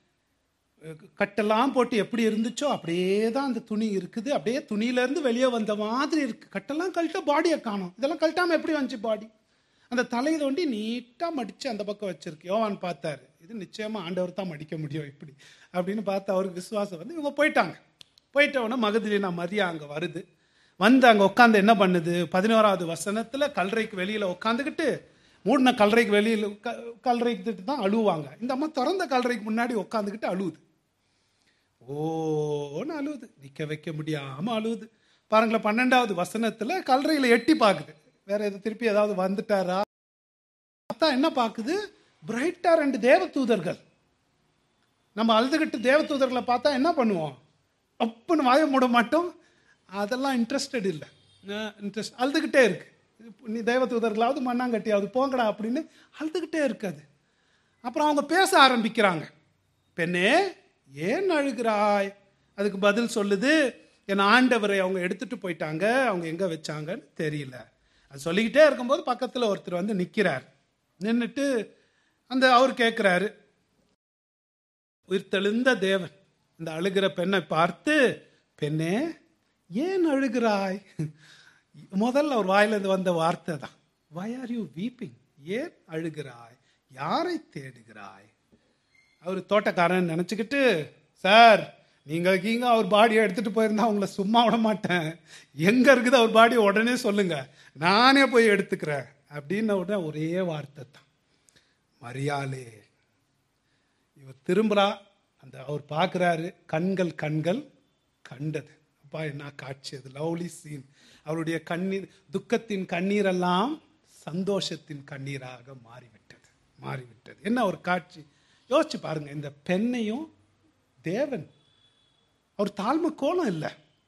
அஹ், கட்டெல்லாம் போட்டு எப்படி இருந்துச்சோ அப்படியே தான் அந்த துணி இருக்குது அப்படியே துணியில இருந்து வெளியே வந்த மாதிரி இருக்கு கட்டெல்லாம் கழட்ட பாடியை காணும் இதெல்லாம் கழட்டாம எப்படி வந்துச்சு பாடி அந்த தலையை தோண்டி நீட்டா மடிச்சு அந்த பக்கம் வச்சிருக்கு யோவான் பார்த்தாரு இது நிச்சயமா ஆண்டவர் தான் மடிக்க முடியும் இப்படி அப்படின்னு பார்த்து அவருக்கு விசுவாசம் வந்து இவங்க போயிட்டாங்க போயிட்ட உடனே மகதிலினா மரியா அங்க வருது வந்து அங்க உட்காந்து என்ன பண்ணுது பதினோராவது வசனத்துல கல்றைக்கு வெளியில உட்காந்துக்கிட்டு மூடின கல்றைக்கு வெளியில க- கல்றைக்கு தான் அழுவாங்க இந்த அம்மா திறந்த கல்றைக்கு முன்னாடி உட்காந்துக்கிட்டு அழுவுது ஓன்னு அழுவுது நிக்க வைக்க முடியாம அழுவுது பாருங்களேன் பன்னெண்டாவது வசனத்துல கல்றையில எட்டி பார்க்குது வேற எது திருப்பி ஏதாவது வந்துட்டாரா பார்த்தா என்ன பார்க்குது பிரைட்டா ரெண்டு தேவதூதர்கள் நம்ம அழுதுகிட்டு தேவதூதர்களை பார்த்தா என்ன பண்ணுவோம் அப்புன்னு வாய மூட மாட்டோம் அதெல்லாம் இன்ட்ரெஸ்டட் இல்லை இன்ட்ரெஸ்ட் அழுதுகிட்டே இருக்கு நீ தேவதூதர்களாவது மண்ணாங்கட்டியாவது போங்கடா அப்படின்னு அழுதுகிட்டே இருக்காது அப்புறம் அவங்க பேச ஆரம்பிக்கிறாங்க பெண்ணே ஏன் அழுகிறாய் அதுக்கு பதில் சொல்லுது என் ஆண்டவரை அவங்க எடுத்துட்டு போயிட்டாங்க அவங்க எங்க வச்சாங்கன்னு தெரியல அது சொல்லிக்கிட்டே இருக்கும்போது பக்கத்துல ஒருத்தர் வந்து நிக்கிறார் நின்னுட்டு அந்த அவர் கேட்கிறாரு உயிர்த்தெழுந்த தேவன் இந்த அழுகிற பெண்ணை பார்த்து பெண்ணே ஏன் அழுகிறாய் முதல்ல அவர் வாயிலிருந்து வந்த வார்த்தை தான் வை ஆர் யூ வீப்பிங் ஏன் அழுகிறாய் யாரை தேடுகிறாய் அவர் தோட்டக்காரன் நினச்சிக்கிட்டு சார் நீங்கள் கீங்க அவர் பாடியை எடுத்துகிட்டு போயிருந்தா உங்களை சும்மா விட மாட்டேன் எங்கே இருக்குது அவர் பாடி உடனே சொல்லுங்க நானே போய் எடுத்துக்கிறேன் அப்படின்ன உடனே ஒரே வார்த்தை தான் மரியாளே இவர் திரும்புறா அந்த அவர் பார்க்குறாரு கண்கள் கண்கள் கண்டது அப்பா என்ன காட்சி அது லவ்லி சீன் அவருடைய கண்ணீர் துக்கத்தின் கண்ணீரெல்லாம் சந்தோஷத்தின் கண்ணீராக மாறிவிட்டது மாறிவிட்டது என்ன ஒரு காட்சி யோசிச்சு பாருங்க இந்த பெண்ணையும் தேவன் அவர் தாழ்மை கோலம் இல்லை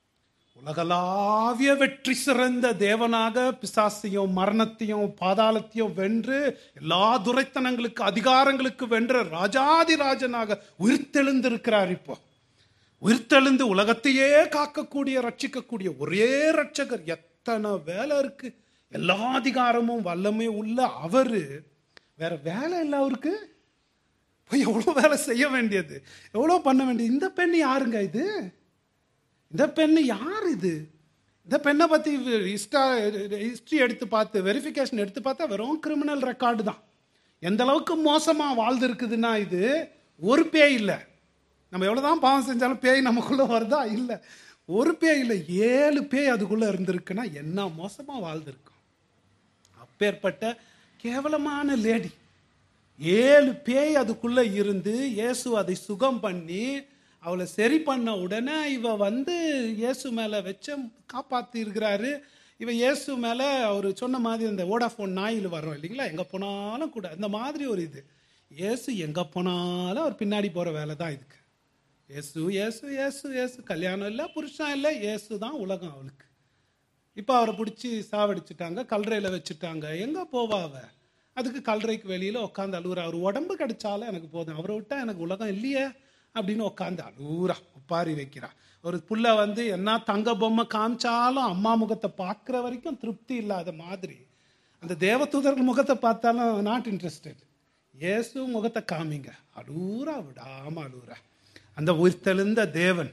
உலகளாவிய வெற்றி சிறந்த தேவனாக பிசாசையும் மரணத்தையும் பாதாளத்தையும் வென்று எல்லா துரைத்தனங்களுக்கு அதிகாரங்களுக்கு வென்ற ராஜாதி ராஜனாக உயிர்த்தெழுந்திருக்கிறார் இப்போ உயிர்த்தெழுந்து உலகத்தையே காக்கக்கூடிய ரட்சிக்கக்கூடிய ஒரே ரட்சகர் எத்தனை வேலை இருக்கு எல்லா அதிகாரமும் வல்லமே உள்ள அவரு வேற வேலை இல்லை அவருக்கு போய் எவ்வளோ வேலை செய்ய வேண்டியது எவ்வளோ பண்ண வேண்டியது இந்த பெண் யாருங்க இது இந்த பெண்ணு யார் இது இந்த பெண்ணை பற்றி ஹிஸ்டா ஹிஸ்ட்ரி எடுத்து பார்த்து வெரிஃபிகேஷன் எடுத்து பார்த்தா வெறும் கிரிமினல் ரெக்கார்டு தான் எந்த அளவுக்கு மோசமாக வாழ்ந்துருக்குதுன்னா இது ஒரு பேய் இல்லை நம்ம எவ்வளோ தான் பாவம் செஞ்சாலும் பேய் நமக்குள்ளே வருதா இல்லை ஒரு பேய் இல்லை ஏழு பேய் அதுக்குள்ளே இருந்திருக்குன்னா என்ன மோசமாக வாழ்ந்திருக்கும் அப்பேற்பட்ட கேவலமான லேடி ஏழு பேய் அதுக்குள்ள இருந்து இயேசு அதை சுகம் பண்ணி அவளை சரி பண்ண உடனே இவ வந்து இயேசு மேல வச்ச காப்பாத்தி இருக்கிறாரு இவ இயேசு மேல அவர் சொன்ன மாதிரி இந்த ஓடாஃபோன் நாயில் வரோம் இல்லைங்களா எங்க போனாலும் கூட இந்த மாதிரி ஒரு இது இயேசு எங்க போனாலும் அவர் பின்னாடி போற வேலை தான் இதுக்கு இயேசு இயேசு இயேசு இயேசு கல்யாணம் இல்லை புருஷன் இல்லை இயேசு தான் உலகம் அவளுக்கு இப்போ அவரை பிடிச்சி சாவடிச்சிட்டாங்க கல்றையில் வச்சுட்டாங்க எங்கே போவா அவ அதுக்கு கல்றைக்கு வெளியில் உட்காந்து அழுகுறா அவர் உடம்பு கிடைச்சாலும் எனக்கு போதும் அவரை விட்டா எனக்கு உலகம் இல்லையே அப்படின்னு உட்காந்து அழுகுறா ஒப்பாரி வைக்கிறா ஒரு புள்ள வந்து என்ன தங்க பொம்மை காமிச்சாலும் அம்மா முகத்தை பார்க்குற வரைக்கும் திருப்தி இல்லாத மாதிரி அந்த தேவதூதர்கள் முகத்தை பார்த்தாலும் நாட் இன்ட்ரெஸ்டட் இயேசு முகத்தை காமிங்க அழுகுறா விடாம அழுகுறா அந்த உயிர்த்தெழுந்த தேவன்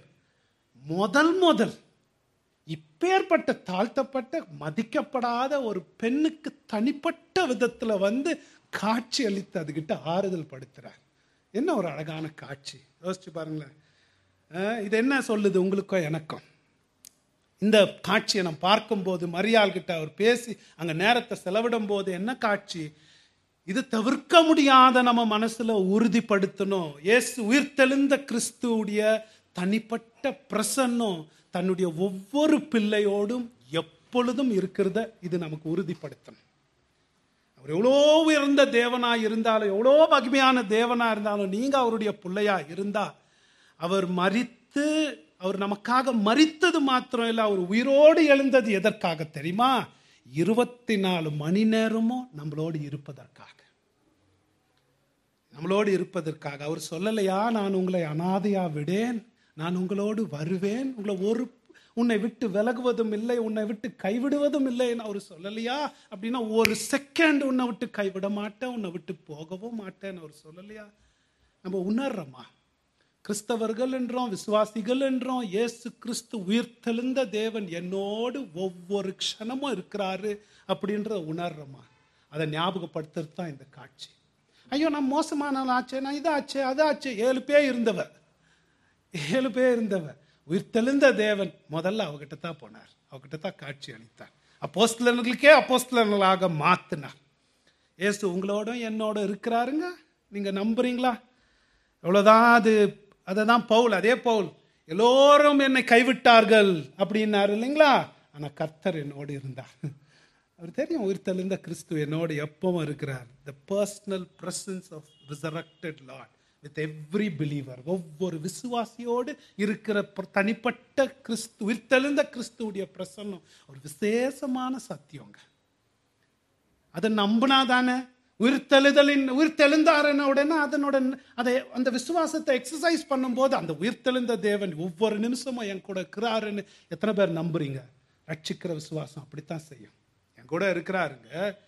முதல் முதல் இப்பேற்பட்ட தாழ்த்தப்பட்ட மதிக்கப்படாத ஒரு பெண்ணுக்கு தனிப்பட்ட விதத்துல வந்து காட்சி அளித்து அதுகிட்ட ஆறுதல் படுத்துறார் என்ன ஒரு அழகான காட்சி யோசிச்சு பாருங்களேன் அஹ் இது என்ன சொல்லுது உங்களுக்கும் எனக்கும் இந்த காட்சியை நம்ம பார்க்கும்போது மரியாள் கிட்ட அவர் பேசி அங்க நேரத்தை செலவிடும் போது என்ன காட்சி இது தவிர்க்க முடியாத நம்ம மனசுல உறுதிப்படுத்தணும் இயேசு உயிர்த்தெழுந்த கிறிஸ்துவுடைய தனிப்பட்ட பிரசன்னம் தன்னுடைய ஒவ்வொரு பிள்ளையோடும் எப்பொழுதும் இருக்கிறத இது நமக்கு உறுதிப்படுத்தணும் அவர் எவ்வளோ உயர்ந்த தேவனா இருந்தாலும் எவ்வளோ மகிமையான தேவனா இருந்தாலும் நீங்க அவருடைய பிள்ளையா இருந்தா அவர் மரித்து அவர் நமக்காக மரித்தது மாத்திரம் இல்லை அவர் உயிரோடு எழுந்தது எதற்காக தெரியுமா இருபத்தி நாலு மணி நேரமும் நம்மளோடு இருப்பதற்காக நம்மளோடு இருப்பதற்காக அவர் சொல்லலையா நான் உங்களை அனாதையா விடேன் நான் உங்களோடு வருவேன் உங்களை ஒரு உன்னை விட்டு விலகுவதும் இல்லை உன்னை விட்டு கைவிடுவதும் இல்லைன்னு அவர் சொல்லலையா அப்படின்னா ஒரு செகண்ட் உன்னை விட்டு கைவிட மாட்டேன் உன்னை விட்டு போகவும் மாட்டேன்னு அவர் சொல்லலையா நம்ம உணர்றோமா கிறிஸ்தவர்கள் என்றோம் விசுவாசிகள் என்றோம் இயேசு கிறிஸ்து உயிர்த்தெழுந்த தேவன் என்னோடு ஒவ்வொரு க்ஷணமும் இருக்கிறாரு அப்படின்றத உணர்றோமா அதை ஞாபகப்படுத்துறது தான் இந்த காட்சி ஐயோ நான் மோசமான ஆள் ஆச்சே நான் இதாச்சே அதாச்சே ஏழு பேர் இருந்தவர் ஏழு பேர் இருந்தவர் உயிர்த்தெழுந்த தேவன் முதல்ல அவகிட்ட தான் போனார் அவகிட்ட தான் காட்சி அளித்தார் அப்போஸ்தலர்களுக்கே அப்போஸ்தலர்களாக மாத்தினார் இயேசு உங்களோட என்னோட இருக்கிறாருங்க நீங்க நம்புறீங்களா எவ்வளவுதான் அது அதை தான் பவுல் அதே பவுல் எல்லோரும் என்னை கைவிட்டார்கள் அப்படின்னாரு இல்லைங்களா ஆனா கர்த்தர் என்னோடு இருந்தார் அவர் தெரியும் உயிர்த்தெழுந்த கிறிஸ்து என்னோடு எப்பவும் இருக்கிறார் the personal presence of resurrected lord with every believer ஒவ்வொரு விசுவாசியோடு இருக்கிற பிர- தனிப்பட்ட கிறிஸ்து உயிர்த்தெழுந்த கிறிஸ்துவுடைய பிரசன்னம் ஒரு விசேஷமான சத்தியங்க அதை நம்பினா தானே உயிர்த்தெழுதலின் உயிர்த்தெழுந்தாருன உடனே அதனோட அதை அந்த விசுவாசத்தை எக்ஸசைஸ் பண்ணும்போது அந்த உயிர்த்தெழுந்த தேவன் ஒவ்வொரு நிமிஷமும் என் கூட இருக்கிறாருன்னு எத்தனை பேர் நம்புறீங்க ரட்சிக்கிற விசுவாசம் அப்படித்தான் செய்யும் என் கூட இருக்கிறாருங்க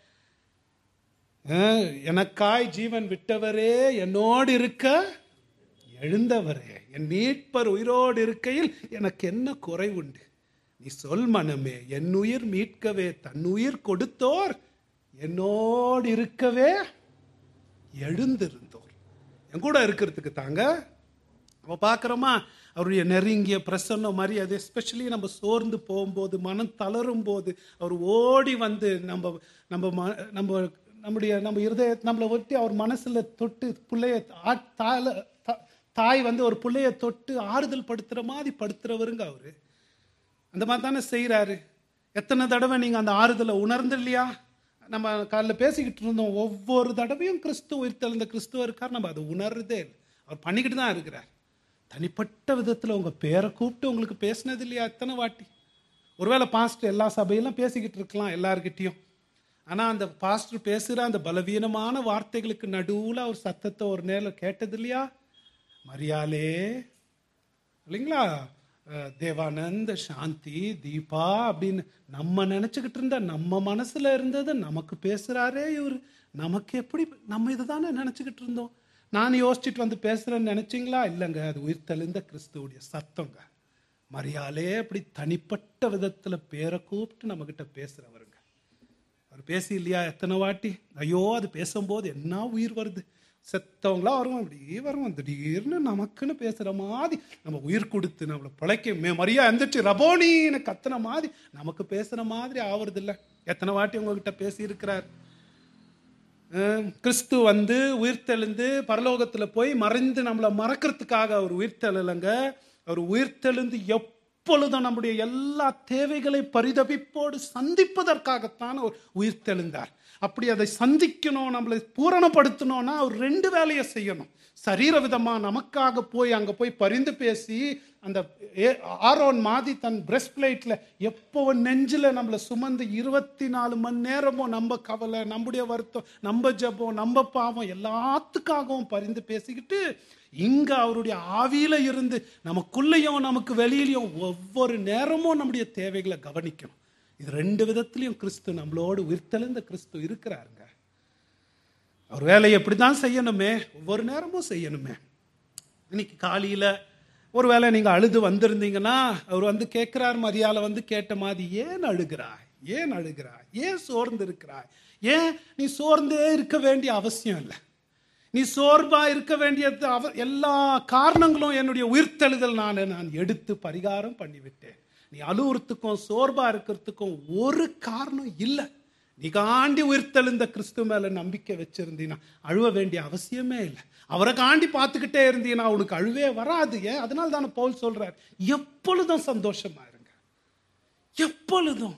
அஹ், எனக்காய் ஜீவன் விட்டவரே என்னோடு இருக்க எழுந்தவரே என் மீட்பர் உயிரோடு இருக்கையில் எனக்கு என்ன குறை உண்டு நீ சொல் மனமே என் உயிர் மீட்கவே தன் உயிர் கொடுத்தோர் என்னோடு இருக்கவே எழுந்திருந்தோர் என் கூட இருக்கிறதுக்கு தாங்க அப்போ பார்க்குறோமா அவருடைய நெருங்கிய பிரசன்னம் மாதிரி அது எஸ்பெஷலி நம்ம சோர்ந்து போகும்போது மனம் தளரும் போது அவர் ஓடி வந்து நம்ம நம்ம ம- நம்ம நம்முடைய நம்ம இருதய நம்மளை ஒட்டி அவர் மனசுல தொட்டு பிள்ளைய ஆ- தால- தா- தாய் வந்து ஒரு பிள்ளைய தொட்டு ஆறுதல் படுத்துற மாதிரி படுத்துறவருங்க அவரு அந்த மாதிரி தானே செய்கிறாரு எத்தனை தடவை நீங்கள் அந்த ஆறுதலை உணர்ந்து இல்லையா நம்ம காலைல பேசிக்கிட்டு இருந்தோம் ஒவ்வொரு தடவையும் கிறிஸ்துவ உயிர்த்தெழுந்த கிறிஸ்துவ இருக்கார் நம்ம அதை உணர்றதே இல்லை அவர் பண்ணிக்கிட்டு தான் இருக்கிறார் தனிப்பட்ட விதத்தில் உங்கள் பேரை கூப்பிட்டு உங்களுக்கு பேசினது இல்லையா எத்தனை வாட்டி ஒருவேளை பாஸ்டர் எல்லா சபையெல்லாம் பேசிக்கிட்டு இருக்கலாம் எல்லார்கிட்டயும் ஆனால் அந்த பாஸ்டர் பேசுகிற அந்த பலவீனமான வார்த்தைகளுக்கு நடுவில் அவர் சத்தத்தை ஒரு நேரம் கேட்டது இல்லையா மரியாலே இல்லைங்களா அஹ் தேவானந்த் சாந்தி தீபா அப்படின்னு நம்ம நினச்சிக்கிட்டு இருந்த நம்ம மனசுல இருந்தது நமக்கு பேசுறாரே இவர் நமக்கு எப்படி நம்ம இதை தானே நினச்சிக்கிட்டு இருந்தோம் நான் யோசிச்சுட்டு வந்து பேசுறேன்னு நினைச்சீங்களா இல்லைங்க அது உயிர்த்தெழுந்த கிறிஸ்துவுடைய சத்தங்க மரியாலே அப்படி தனிப்பட்ட விதத்துல பேரை கூப்பிட்டு நம்மக்கிட்ட பேசுறவருங்க அவர் பேசி இல்லையா எத்தனை வாட்டி ஐயோ அது பேசும்போது என்ன உயிர் வருது செத்தவங்களா வரும் இப்படி வரும் திடீர்னு நமக்குன்னு பேசுற மாதிரி நம்ம உயிர் கொடுத்து நம்மளை பிழைக்க மே மரியா எந்திரிச்சு ரபோனின்னு கத்துன மாதிரி நமக்கு பேசுற மாதிரி ஆவறது இல்ல எத்தனை வாட்டி உங்ககிட்ட பேசி இருக்கிறார் கிறிஸ்து வந்து உயிர்த்தெழுந்து பரலோகத்துல போய் மறைந்து நம்மளை மறக்கிறதுக்காக அவர் உயிர்த்தெழலைங்க அவர் உயிர்த்தெழுந்து எப்பொழுதும் நம்முடைய எல்லா தேவைகளை பரிதவிப்போடு சந்திப்பதற்காகத்தான் அவர் உயிர்த்தெழுந்தார் அப்படி அதை சந்திக்கணும் நம்மளை பூரணப்படுத்தணும்னா அவர் ரெண்டு வேலையை செய்யணும் சரீர விதமா நமக்காக போய் அங்க போய் பரிந்து பேசி அந்த ஏ- ஆரோன் மாதிரி தன் பிரஸ்ட் பிளேட்ல எப்போ நெஞ்சில நம்மளை சுமந்து இருபத்தி நாலு மணி நேரமும் நம்ம கவலை நம்முடைய வருத்தம் நம்ம ஜெபம் நம்ம பாவம் எல்லாத்துக்காகவும் பரிந்து பேசிக்கிட்டு இங்க அவருடைய ஆவியில இருந்து நமக்குள்ளேயும் நமக்கு வெளியிலையும் ஒவ்வொரு நேரமும் நம்முடைய தேவைகளை கவனிக்கணும் இது ரெண்டு விதத்திலையும் கிறிஸ்து நம்மளோடு உயிர்த்தெழுந்த கிறிஸ்து இருக்கிறாருங்க அவர் வேலையை எப்படி தான் செய்யணுமே ஒவ்வொரு நேரமும் செய்யணுமே இன்னைக்கு காலையில் ஒருவேளை நீங்கள் அழுது வந்திருந்தீங்கன்னா அவர் வந்து கேட்குறார் மரியாதை வந்து கேட்ட மாதிரி ஏன் அழுகிறாய் ஏன் அழுகிறாய் ஏன் சோர்ந்து இருக்கிறாய் ஏன் நீ சோர்ந்தே இருக்க வேண்டிய அவசியம் இல்லை நீ சோர்வா இருக்க வேண்டியது அவ எல்லா காரணங்களும் என்னுடைய உயிர்த்தெழுதல் நான் நான் எடுத்து பரிகாரம் பண்ணிவிட்டேன் நீ அழுவுறதுக்கும் சோர்வா இருக்கிறதுக்கும் ஒரு காரணம் இல்லை நீ காண்டி உயிர்த்தெழுந்த கிறிஸ்து மேல நம்பிக்கை வச்சிருந்தீன்னா அழுவ வேண்டிய அவசியமே இல்லை அவரை காண்டி பார்த்துக்கிட்டே இருந்தீங்கன்னா உனக்கு அழுவே வராது ஏன் அதனால தானே பவுல் சொல்றார் எப்பொழுதும் சந்தோஷமா இருங்க எப்பொழுதும்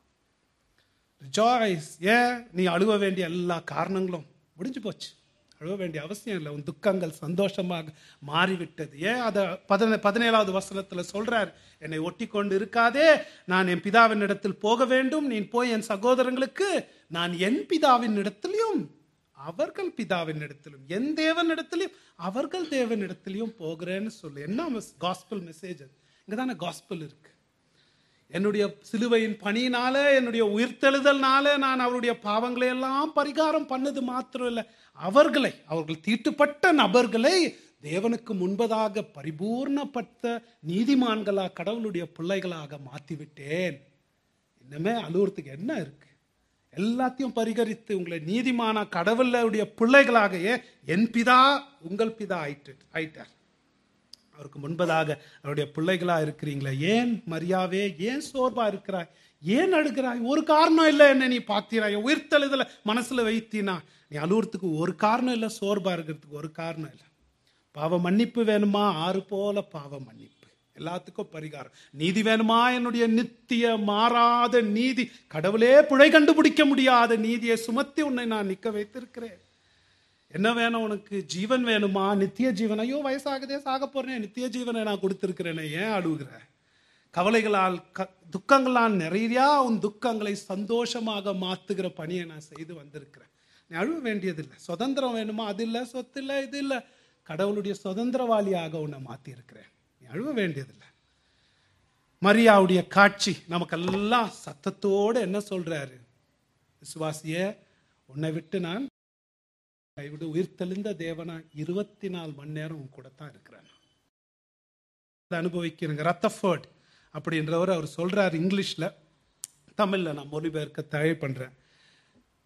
ரிஜாய்ஸ் ஏன் நீ அழுவ வேண்டிய எல்லா காரணங்களும் முடிஞ்சு போச்சு அழுவ வேண்டிய அவசியம் இல்லை உன் துக்கங்கள் சந்தோஷமாக மாறிவிட்டது ஏன் அதை பதின பதினேழாவது வசனத்துல சொல்றார் என்னை ஒட்டி கொண்டு இருக்காதே நான் என் பிதாவின் இடத்தில் போக வேண்டும் நீ போய் என் சகோதரங்களுக்கு நான் என் பிதாவின் இடத்திலையும் அவர்கள் பிதாவின் இடத்திலும் என் தேவன் இடத்திலையும் அவர்கள் தேவன் இடத்திலையும் போகிறேன்னு சொல்லு என்ன காஸ்பல் மெசேஜ் அது இங்க தானே காஸ்பல் இருக்கு என்னுடைய சிலுவையின் பணியினால என்னுடைய உயிர்த்தெழுதல்னால நான் அவருடைய பாவங்களை எல்லாம் பரிகாரம் பண்ணது மாத்திரம் இல்லை அவர்களை அவர்கள் தீட்டுப்பட்ட நபர்களை தேவனுக்கு முன்பதாக பரிபூர்ணப்பட்ட நீதிமான்களா கடவுளுடைய பிள்ளைகளாக மாற்றிவிட்டேன் இன்னமே அலுவலத்துக்கு என்ன இருக்கு எல்லாத்தையும் பரிகரித்து உங்களை நீதிமானா கடவுளுடைய பிள்ளைகளாக ஏன் என் பிதா உங்கள் பிதா ஆயிட்டு ஆயிட்டார் அவருக்கு முன்பதாக அவருடைய பிள்ளைகளா இருக்கிறீங்களே ஏன் மரியாவே ஏன் சோர்வா இருக்கிறாய் ஏன் அழுகிறாய் ஒரு காரணம் இல்லை என்ன நீ பார்த்தீராய் உயிர்த்தெழுதல மனசுல வைத்தீனா நீ அழுவுறதுக்கு ஒரு காரணம் இல்லை சோர்வா இருக்கிறதுக்கு ஒரு காரணம் இல்லை பாவ மன்னிப்பு வேணுமா ஆறு போல பாவ மன்னிப்பு எல்லாத்துக்கும் பரிகாரம் நீதி வேணுமா என்னுடைய நித்திய மாறாத நீதி கடவுளே பிழை கண்டுபிடிக்க முடியாத நீதியை சுமத்தி உன்னை நான் நிக்க வைத்திருக்கிறேன் என்ன வேணும் உனக்கு ஜீவன் வேணுமா நித்திய ஜீவன் ஐயோ வயசாகுதே சாக போறேன் நித்திய ஜீவனை நான் கொடுத்திருக்கிறேனே ஏன் அழுகுற கவலைகளால் க துக்கங்களால் நிறையா உன் துக்கங்களை சந்தோஷமாக மாத்துகிற பணியை நான் செய்து வந்திருக்கிறேன் நீ அழுவ வேண்டியதில்லை சுதந்திரம் வேணுமா அது இல்லை சொத்து இல்லை இது இல்லை கடவுளுடைய சுதந்திரவாளியாக உன்னை மாத்தி இருக்கிறேன் நீ அழுவ வேண்டியதில்லை மரியாவுடைய காட்சி நமக்கெல்லாம் சத்தத்தோடு என்ன சொல்றாரு விசுவாசிய உன்னை விட்டு நான் கைவிடு உயிர் தெளிந்த தேவனா இருபத்தி நாலு மணி நேரம் உன் கூட தான் இருக்கிறேன் அதை அனுபவிக்கிறேங்க ரத்தஃபர்ட் அப்படின்றவர் அவர் சொல்றாரு இங்கிலீஷ்ல தமிழ்ல நான் மொழிபெயர்க்க தயார் பண்றேன்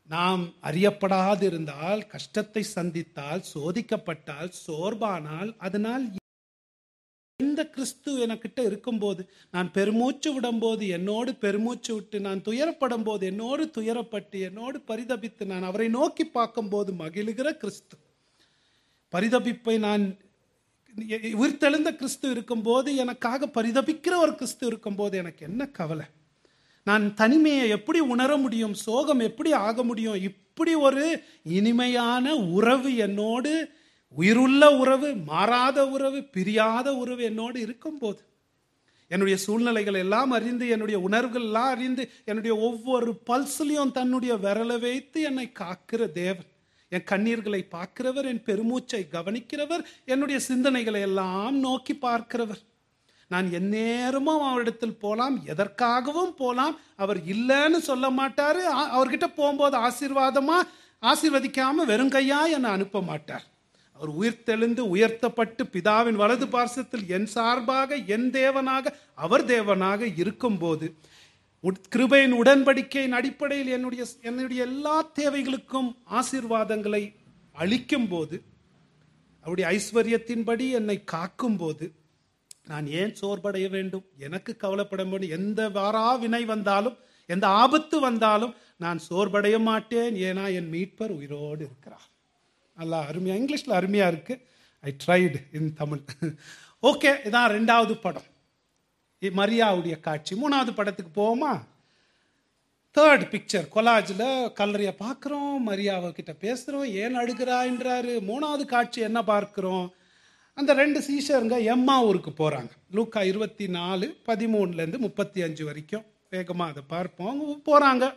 நாம் அறியப்படாதிருந்தால் கஷ்டத்தை சந்தித்தால் சோதிக்கப்பட்டால் சோர்வானால் அதனால் எந்த கிறிஸ்து எனக்கிட்ட இருக்கும்போது நான் பெருமூச்சு விடும்போது என்னோடு பெருமூச்சு விட்டு நான் துயரப்படும் போது என்னோடு துயரப்பட்டு என்னோடு பரிதபித்து நான் அவரை நோக்கி பார்க்கும்போது மகிழுகிற கிறிஸ்து பரிதபிப்பை நான் உயிர்த்தெழுந்த கிறிஸ்து இருக்கும்போது எனக்காக பரிதபிக்கிற ஒரு கிறிஸ்து இருக்கும்போது எனக்கு என்ன கவலை நான் தனிமையை எப்படி உணர முடியும் சோகம் எப்படி ஆக முடியும் இப்படி ஒரு இனிமையான உறவு என்னோடு உயிருள்ள உறவு மாறாத உறவு பிரியாத உறவு என்னோடு இருக்கும்போது என்னுடைய சூழ்நிலைகள் எல்லாம் அறிந்து என்னுடைய உணர்வுகள் எல்லாம் அறிந்து என்னுடைய ஒவ்வொரு பல்ஸ்லையும் தன்னுடைய விரலை வைத்து என்னை காக்கிற தேவன் என் கண்ணீர்களை பார்க்கிறவர் என் பெருமூச்சை கவனிக்கிறவர் என்னுடைய சிந்தனைகளை எல்லாம் நோக்கி பார்க்கிறவர் நான் எந்நேரமும் அவரிடத்தில் போலாம் எதற்காகவும் போலாம் அவர் இல்லைன்னு சொல்ல மாட்டாரு ஆ- அவர்கிட்ட போகும்போது ஆசீர்வாதமா ஆசீர்வதிக்காம வெறுங்கையா என்னை அனுப்ப மாட்டார் அவர் உயிர்த்தெழுந்து உயர்த்தப்பட்டு பிதாவின் வலது பார்சத்தில் என் சார்பாக என் தேவனாக அவர் தேவனாக இருக்கும்போது உட்- கிருபையின் உடன்படிக்கையின் அடிப்படையில் என்னுடைய என்னுடைய எல்லா தேவைகளுக்கும் ஆசீர்வாதங்களை அளிக்கும் போது அவருடைய ஐஸ்வர்யத்தின்படி என்னை காக்கும்போது நான் ஏன் சோர்வடைய வேண்டும் எனக்கு கவலைப்பட வேண்டும் எந்த வாரா வினை வந்தாலும் எந்த ஆபத்து வந்தாலும் நான் சோர்வடைய மாட்டேன் ஏன்னா என் மீட்பர் உயிரோடு இருக்கிறார் நல்லா அருமையா இங்கிலீஷ்ல அருமையா இருக்கு I tried in Tamil okay இதான் ரெண்டாவது படம் இ- மரியாவுடைய காட்சி மூணாவது படத்துக்கு போவோமா தேர்ட் பிக்சர் கொலாஜில் கல்லறையை பார்க்குறோம் மரியாவை கிட்ட பேசுகிறோம் ஏன் அழுகிறான்றாரு மூணாவது காட்சி என்ன பார்க்குறோம் அந்த ரெண்டு சீஷருங்க எம்மா ஊருக்கு போகிறாங்க லூக்கா இருபத்தி நாலு பதிமூணுலேருந்து முப்பத்தி அஞ்சு வரைக்கும் வேகமாக அதை பார்ப்போம் அவங்க போகிறாங்க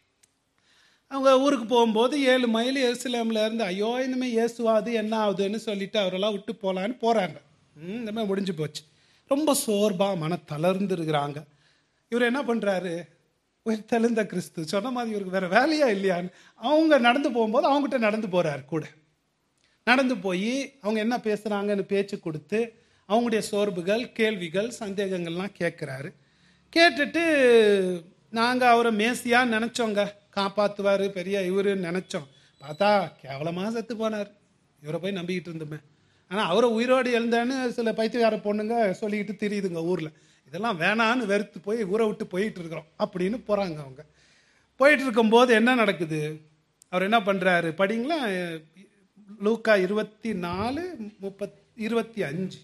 அவங்க ஊருக்கு போகும்போது ஏழு மைல் எருசலேம்ல இருந்து ஐயோ இனிமேல் இயேசுவாது என்ன ஆகுதுன்னு சொல்லிட்டு அவரெல்லாம் விட்டு போகலான்னு போகிறாங்க இந்த மாதிரி முடிஞ்சு போச்சு ரொம்ப சோர்பா மன தளர்ந்து இருக்கிறாங்க இவர் என்ன பண்ணுறாரு உயிர் தெளிந்த கிறிஸ்து சொன்ன மாதிரி இவருக்கு வேற வேலையா இல்லையான்னு அவங்க நடந்து போகும்போது அவங்ககிட்ட நடந்து போறாரு கூட நடந்து போய் அவங்க என்ன பேசுறாங்கன்னு பேச்சு கொடுத்து அவங்களுடைய சோர்வுகள் கேள்விகள் சந்தேகங்கள்லாம் கேட்குறாரு கேட்டுட்டு நாங்கள் அவரை மேசியா நினச்சோங்க காப்பாற்றுவார் பெரிய இவருன்னு நினச்சோம் பார்த்தா கேவலமாக செத்து போனார் இவரை போய் நம்பிக்கிட்டு இருந்தோமே ஆனால் அவரை உயிரோடு எழுந்தான்னு சில பைத்தியக்கார பொண்ணுங்க சொல்லிக்கிட்டு தெரியுதுங்க ஊரில் இதெல்லாம் வேணான்னு வெறுத்து போய் ஊரை விட்டு போயிட்டு இருக்கிறோம் அப்படின்னு போகிறாங்க அவங்க போயிட்டு இருக்கும்போது என்ன நடக்குது அவர் என்ன பண்ணுறாரு படிங்களா லூக்கா இருபத்தி நாலு முப்பத் இருபத்தி அஞ்சு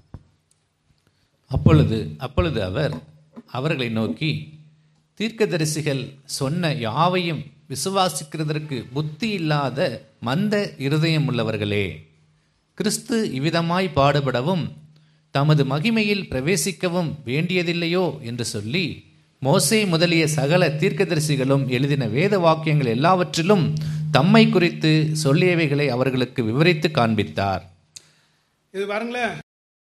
அப்பொழுது அப்பொழுது அவர் அவர்களை நோக்கி தீர்க்கதரிசிகள் சொன்ன யாவையும் விசுவாசிக்கிறதற்கு புத்தி இல்லாத மந்த இருதயம் உள்ளவர்களே கிறிஸ்து இவ்விதமாய் பாடுபடவும் தமது மகிமையில் பிரவேசிக்கவும் வேண்டியதில்லையோ என்று சொல்லி மோசே முதலிய சகல தீர்க்கதரிசிகளும் எழுதின வேத வாக்கியங்கள் எல்லாவற்றிலும் தம்மை குறித்து சொல்லியவைகளை அவர்களுக்கு விவரித்து காண்பித்தார் இது பாருங்களேன்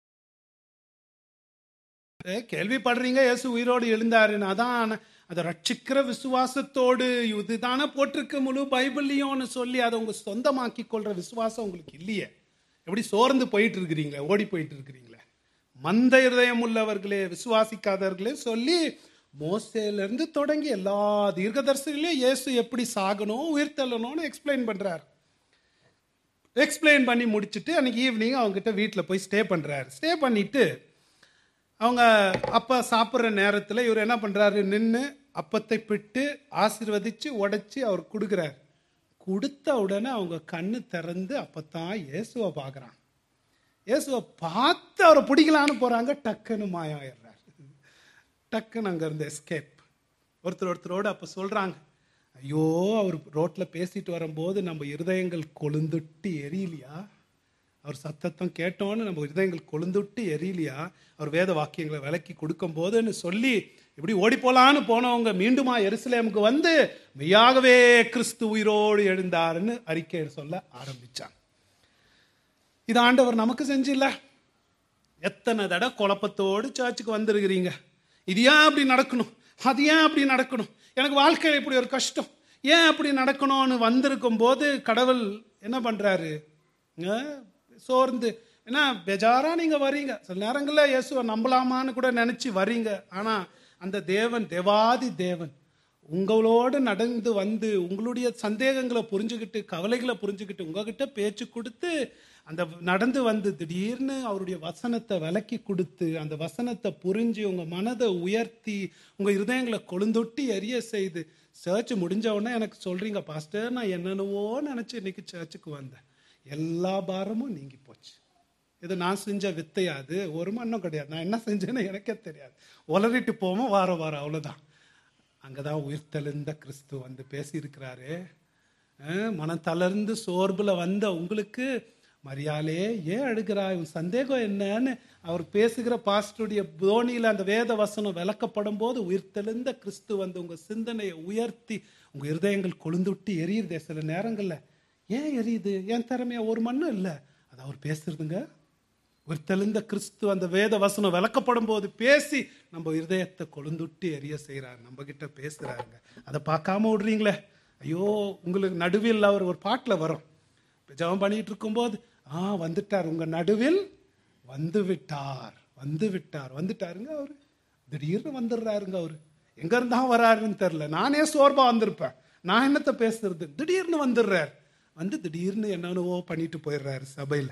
ஏ, கேள்விப்படுறீங்க இயேசு உயிரோடு எழுந்தாருன்னு அதான் அதை ரட்சிக்கிற விசுவாசத்தோடு இதுதானே போட்டிருக்கு முழு பைபிள்லையும்னு சொல்லி அதை உங்க சொந்தமாக்கி கொள்ற விசுவாசம் உங்களுக்கு இல்லையே எப்படி சோர்ந்து போயிட்டு இருக்கிறீங்களே ஓடி போயிட்டு இருக்கிறீங்களே மந்த இருதயம் உள்ளவர்களே விசுவாசிக்காதவர்களே சொல்லி மோசேல இருந்து தொடங்கி எல்லா தீர்க்கதரிசிகளையும் இயேசு எப்படி சாகணும் உயிர்த்தள்ளணும்னு எக்ஸ்பிளைன் பண்றாரு எக்ஸ்பிளைன் பண்ணி முடிச்சுட்டு அன்னைக்கு ஈவினிங் அவங்ககிட்ட வீட்டில் போய் ஸ்டே பண்ணுறாரு ஸ்டே பண்ணிட்டு அவங்க அப்பா சாப்பிட்ற நேரத்தில் இவர் என்ன பண்ணுறாரு நின்று அப்பத்தை பிட்டு ஆசீர்வதிச்சு உடைச்சி அவர் கொடுக்குறாரு கொடுத்த உடனே அவங்க கண்ணு திறந்து அப்பத்தான் இயேசுவை பார்க்குறாங்க இயேசுவை பார்த்து அவரை பிடிக்கலான்னு போகிறாங்க டக்குன்னு மாயாயிடுறாரு டக்குன்னு அங்கேருந்து எஸ்கேப் ஒருத்தர் ஒருத்தரோடு அப்போ சொல்கிறாங்க ஐயோ அவர் ரோட்டில் பேசிட்டு வரும்போது நம்ம இருதயங்கள் கொழுந்துட்டு எரியலையா அவர் சத்தத்தம் கேட்டோன்னு நம்ம இருதயங்கள் கொழுந்துட்டு எரியலையா அவர் வேத வாக்கியங்களை விலக்கி கொடுக்கும் போதுன்னு சொல்லி இப்படி ஓடி போலான்னு போனவங்க மீண்டுமா எருசலேமுக்கு வந்து மெய்யாகவே கிறிஸ்து உயிரோடு எழுந்தாருன்னு அறிக்கை சொல்ல ஆரம்பிச்சாங்க இது ஆண்டவர் நமக்கு செஞ்சில்ல எத்தனை தடவை குழப்பத்தோடு சர்ச்சுக்கு வந்திருக்கிறீங்க இது ஏன் அப்படி நடக்கணும் அது ஏன் அப்படி நடக்கணும் எனக்கு வாழ்க்கையில் இப்படி ஒரு கஷ்டம் ஏன் அப்படி நடக்கணும்னு வந்திருக்கும் போது கடவுள் என்ன பண்றாரு அஹ், சோர்ந்து ஏன்னா பெஜாரா நீங்க வரீங்க சில நேரங்களில் இயேசுவை நம்பலாமான்னு கூட நினைச்சு வரீங்க ஆனா அந்த தேவன் தேவாதி தேவன் உங்களோடு நடந்து வந்து உங்களுடைய சந்தேகங்களை புரிஞ்சுக்கிட்டு கவலைகளை புரிஞ்சுக்கிட்டு உங்ககிட்ட பேச்சு கொடுத்து அந்த நடந்து வந்து திடீர்னு அவருடைய வசனத்தை விலக்கி கொடுத்து அந்த வசனத்தை புரிஞ்சு உங்க மனதை உயர்த்தி உங்க இருதயங்களை கொழுந்தொட்டி எரிய செய்து சர்ச் முடிஞ்ச உடனே எனக்கு சொல்றீங்க பாஸ்டர் நான் என்னென்னவோ நினைச்சு இன்னைக்கு சர்ச்சுக்கு வந்தேன் எல்லா பாரமும் நீங்கி போச்சு இது நான் செஞ்ச வித்தையா அது ஒரு மண்ணும் கிடையாது நான் என்ன செஞ்சேன்னு எனக்கே தெரியாது உளறிட்டு போவோம் வாரம் வாரம் அவ்வளோதான் அங்கதான் உயிர்த்தெழுந்த கிறிஸ்து வந்து பேசியிருக்கிறாரு அஹ், மனம் தளர்ந்து சோர்வுல வந்த உங்களுக்கு மரியாலே ஏன் அழுகிறாய் உன் சந்தேகம் என்னன்னு அவர் பேசுகிற பாஸ்டருடைய தோனியில அந்த வேத வசனம் விளக்கப்படும் போது உயிர்த்தெழுந்த கிறிஸ்து வந்து உங்க சிந்தனையை உயர்த்தி உங்க இருதயங்கள் கொழுந்துட்டி எரியுதே சில நேரங்கள்ல ஏன் எரியுது ஏன் திறமையா ஒரு மண்ணும் இல்லை அது அவர் பேசுறதுங்க ஒரு தெளிந்த கிறிஸ்து அந்த வேத வசனம் விளக்கப்படும் போது பேசி நம்ம இருதயத்தை கொழுந்துட்டு எரிய செய்கிறார் நம்ம கிட்ட பேசுறாருங்க அதை பார்க்காம விடுறீங்களே ஐயோ உங்களுக்கு நடுவில் அவர் ஒரு பாட்டில் வரும் இப்ப ஜெபம் பண்ணிட்டு இருக்கும்போது ஆ வந்துட்டார் உங்க நடுவில் வந்து விட்டார் வந்து விட்டார் வந்துட்டாருங்க அவரு திடீர்னு வந்துடுறாருங்க அவரு எங்க இருந்தா வராருன்னு தெரியல நானே சோர்வா வந்திருப்பேன் நான் என்னத்த பேசுறது திடீர்னு வந்துடுறார் வந்து திடீர்னு என்னென்னவோ பண்ணிட்டு போயிடுறாரு சபையில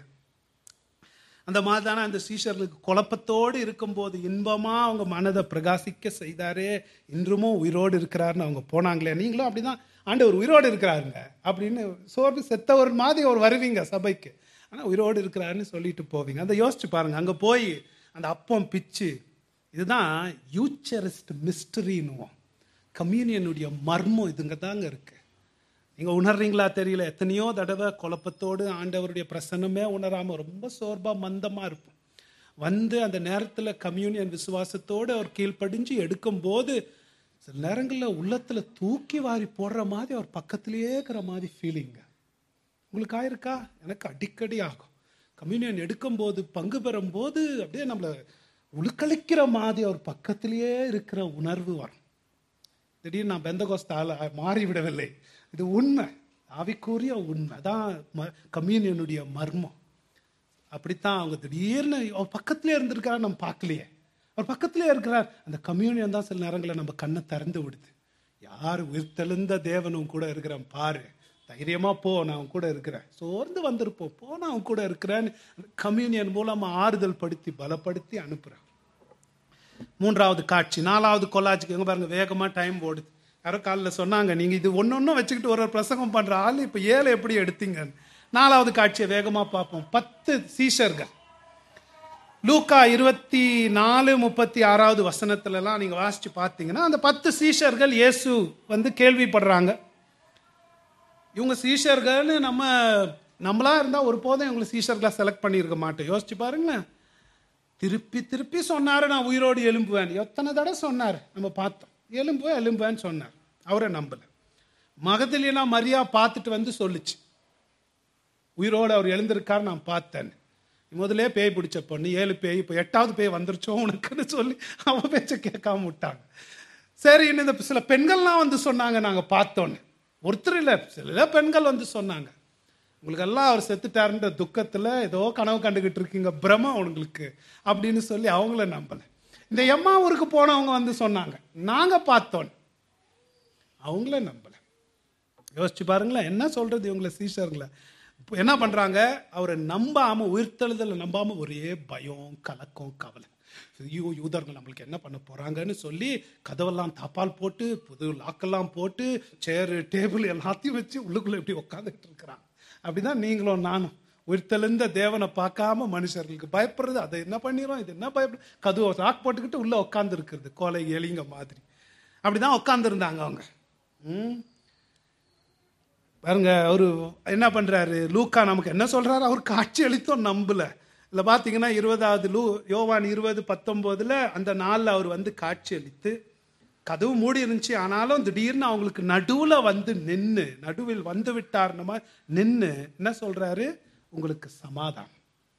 அந்த மாதிரி தானே அந்த சீஷர்களுக்கு குழப்பத்தோடு இருக்கும்போது இன்பமா அவங்க மனதை பிரகாசிக்க செய்தாரே இன்றுமும் உயிரோடு இருக்கிறாருன்னு அவங்க போனாங்களே நீங்களும் அப்படிதான் ஆண்டவர் உயிரோடு இருக்கிறாருங்க அப்படின்னு சோர்வு செத்தவர் மாதிரி அவர் வருவீங்க சபைக்கு ஆனா உயிரோடு இருக்கிறாருன்னு சொல்லிட்டு போவீங்க அந்த யோசிச்சு பாருங்க அங்க போய் அந்த அப்பம் பிச்சு இதுதான் யூச்சரிஸ்ட் மிஸ்டரின்னுவோம் கம்யூனியனுடைய மர்மம் இதுங்க தாங்க இருக்கு நீங்க உணர்றீங்களா தெரியல எத்தனையோ தடவை குழப்பத்தோடு ஆண்டவருடைய பிரசன்னமே உணராம ரொம்ப சோர்வா மந்தமா இருப்போம் வந்து அந்த நேரத்துல கம்யூனியன் விசுவாசத்தோடு அவர் கீழ்ப்படிஞ்சு எடுக்கும்போது சில நேரங்களில் உள்ளத்துல தூக்கி வாரி போடுற மாதிரி அவர் பக்கத்திலேயே இருக்கிற மாதிரி ஃபீலிங்க உங்களுக்கு ஆயிருக்கா எனக்கு அடிக்கடி ஆகும் கம்யூனியன் எடுக்கும்போது பங்கு பெறும்போது அப்படியே நம்மளை உழுக்களிக்கிற மாதிரி அவர் பக்கத்திலேயே இருக்கிற உணர்வு வரும் திடீர்னு நான் பெந்தகோஸ்தால மாறிவிடவில்லை இது உண்மை ஆவிக்குரிய உண்மை அதான் கம்யூனியனுடைய மர்மம் அப்படித்தான் அவங்க திடீர்னு அவர் பக்கத்திலே இருந்திருக்காரு நம்ம பார்க்கலையே அவர் பக்கத்திலே இருக்கிறார் அந்த கம்யூனியன் தான் சில நேரங்களில் நம்ம கண்ணை திறந்து விடுது யார் உயிர்த்தெழுந்த தேவனும் கூட இருக்கிறேன் பாரு தைரியமா போ நான் உன் கூட இருக்கிறேன் சோர்ந்து வந்திருப்போம் போ நான் உன் கூட இருக்கிறேன்னு கம்யூனியன் மூலமா ஆறுதல் படுத்தி பலப்படுத்தி அனுப்புறேன் மூன்றாவது காட்சி நாலாவது கொலாஜுக்கு எங்க பாருங்க வேகமா டைம் ஓடுது யாரோ காலில் சொன்னாங்க நீங்க இது ஒன்னொன்னும் வச்சுக்கிட்டு ஒரு ஒரு பிரசங்கம் பண்ற ஆள் இப்ப ஏழை எப்படி எடுத்தீங்க நாலாவது காட்சியை வேகமா பார்ப்போம் பத்து சீஷர்கள் லூக்கா இருபத்தி நாலு முப்பத்தி ஆறாவது வசனத்துல எல்லாம் நீங்க வாசிச்சு பார்த்தீங்கன்னா அந்த பத்து சீஷர்கள் இயேசு வந்து கேள்விப்படுறாங்க இவங்க சீஷர்கள்னு நம்ம நம்மளா இருந்தா ஒருபோதும் இவங்களை சீஷர்களா செலக்ட் பண்ணியிருக்க மாட்டோம் யோசிச்சு பாருங்களேன் திருப்பி திருப்பி சொன்னாரு நான் உயிரோடு எலும்புவேன் எத்தனை தடவை சொன்னார் நம்ம பார்த்தோம் எலும்புவேன் எலும்புவேன்னு சொன்னார் அவரை நம்பல மகதிலினா மரியா பார்த்துட்டு வந்து சொல்லுச்சு உயிரோடு அவர் எழுந்திருக்கார் நான் பார்த்தேன் முதலே பேய் பிடிச்ச பொண்ணு ஏழு பேய் இப்போ எட்டாவது பேய் வந்துருச்சோ உனக்குன்னு சொல்லி அவ பேச்ச கேட்காம விட்டாங்க சரி இன்னும் இந்த சில பெண்கள்லாம் வந்து சொன்னாங்க நாங்க பார்த்தோன்னு ஒருத்தர் இல்லை சில பெண்கள் வந்து சொன்னாங்க உங்களுக்கு எல்லாம் அவர் செத்துட்டாருன்ற துக்கத்துல ஏதோ கனவு கண்டுகிட்டு இருக்கீங்க பிரமம் உங்களுக்கு அப்படின்னு சொல்லி அவங்கள நம்பல இந்த எம்மா ஊருக்கு போனவங்க வந்து சொன்னாங்க நாங்க பார்த்தோம் அவங்கள நம்பல யோசிச்சு பாருங்களேன் என்ன சொல்றது இவங்களை சீஷர்களை இப்போ என்ன பண்றாங்க அவரை நம்பாம உயிர்த்தெழுதலை நம்பாம ஒரே பயம் கலக்கம் கவலை ஐயோ யூதர்கள் நம்மளுக்கு என்ன பண்ண போறாங்கன்னு சொல்லி கதவெல்லாம் தப்பால் போட்டு புது லாக்கெல்லாம் போட்டு சேரு டேபிள் எல்லாத்தையும் வச்சு உள்ளுக்குள்ள இப்படி உட்காந்துக்கிட்டு இருக்கிறாங்க அப்படிதான் நீங்களும் நானும் உயிர்த்தெழுந்த தேவனை பார்க்காம மனுஷர்களுக்கு பயப்படுறது அதை என்ன பண்ணிடும் இது என்ன பயப்படு கதுவை லாக் போட்டுக்கிட்டு உள்ள உட்காந்து இருக்கிறது கோலை எலிங்க மாதிரி அப்படிதான் உட்கார்ந்து இருந்தாங்க அவங்க ம் பாருங்க அவரு என்ன பண்றாரு லூக்கா நமக்கு என்ன சொல்றாரு அவர் காட்சி அளித்தோம் நம்பல இல்ல பாத்தீங்கன்னா இருபதாவது லூ யோவான் இருபது பத்தொன்பதுல அந்த நாள்ல அவர் வந்து காட்சி அளித்து கதவு மூடி இருந்துச்சு ஆனாலும் திடீர்னு அவங்களுக்கு நடுவுல வந்து நின்னு நடுவில் வந்து விட்டார்னமா நின்னு என்ன சொல்றாரு உங்களுக்கு சமாதானம்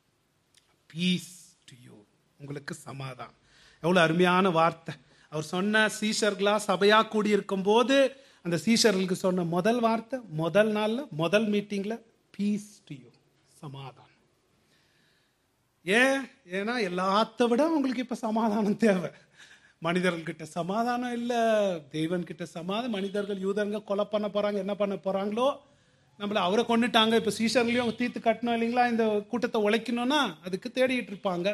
பீஸ் டு யூ உங்களுக்கு சமாதானம் எவ்வளவு அருமையான வார்த்தை அவர் சொன்ன சீஷர்களா சபையா கூடி இருக்கும் போது அந்த சீஷர்களுக்கு சொன்ன முதல் வார்த்தை முதல் நாள்ல முதல் மீட்டிங்ல பீஸ் டு யூ சமாதானம் ஏன் ஏன்னா எல்லாத்த விட உங்களுக்கு இப்ப சமாதானம் தேவை மனிதர்கள்கிட்ட சமாதானம் இல்லை தெய்வன்கிட்ட சமாதானம் மனிதர்கள் யூதருங்க கொலை பண்ண போறாங்க என்ன பண்ண போறாங்களோ நம்மள அவரை கொண்டுட்டாங்க இப்போ சீசர்லையும் தீர்த்து கட்டணும் இல்லைங்களா இந்த கூட்டத்தை உழைக்கணும்னா அதுக்கு தேடிட்டு இருப்பாங்க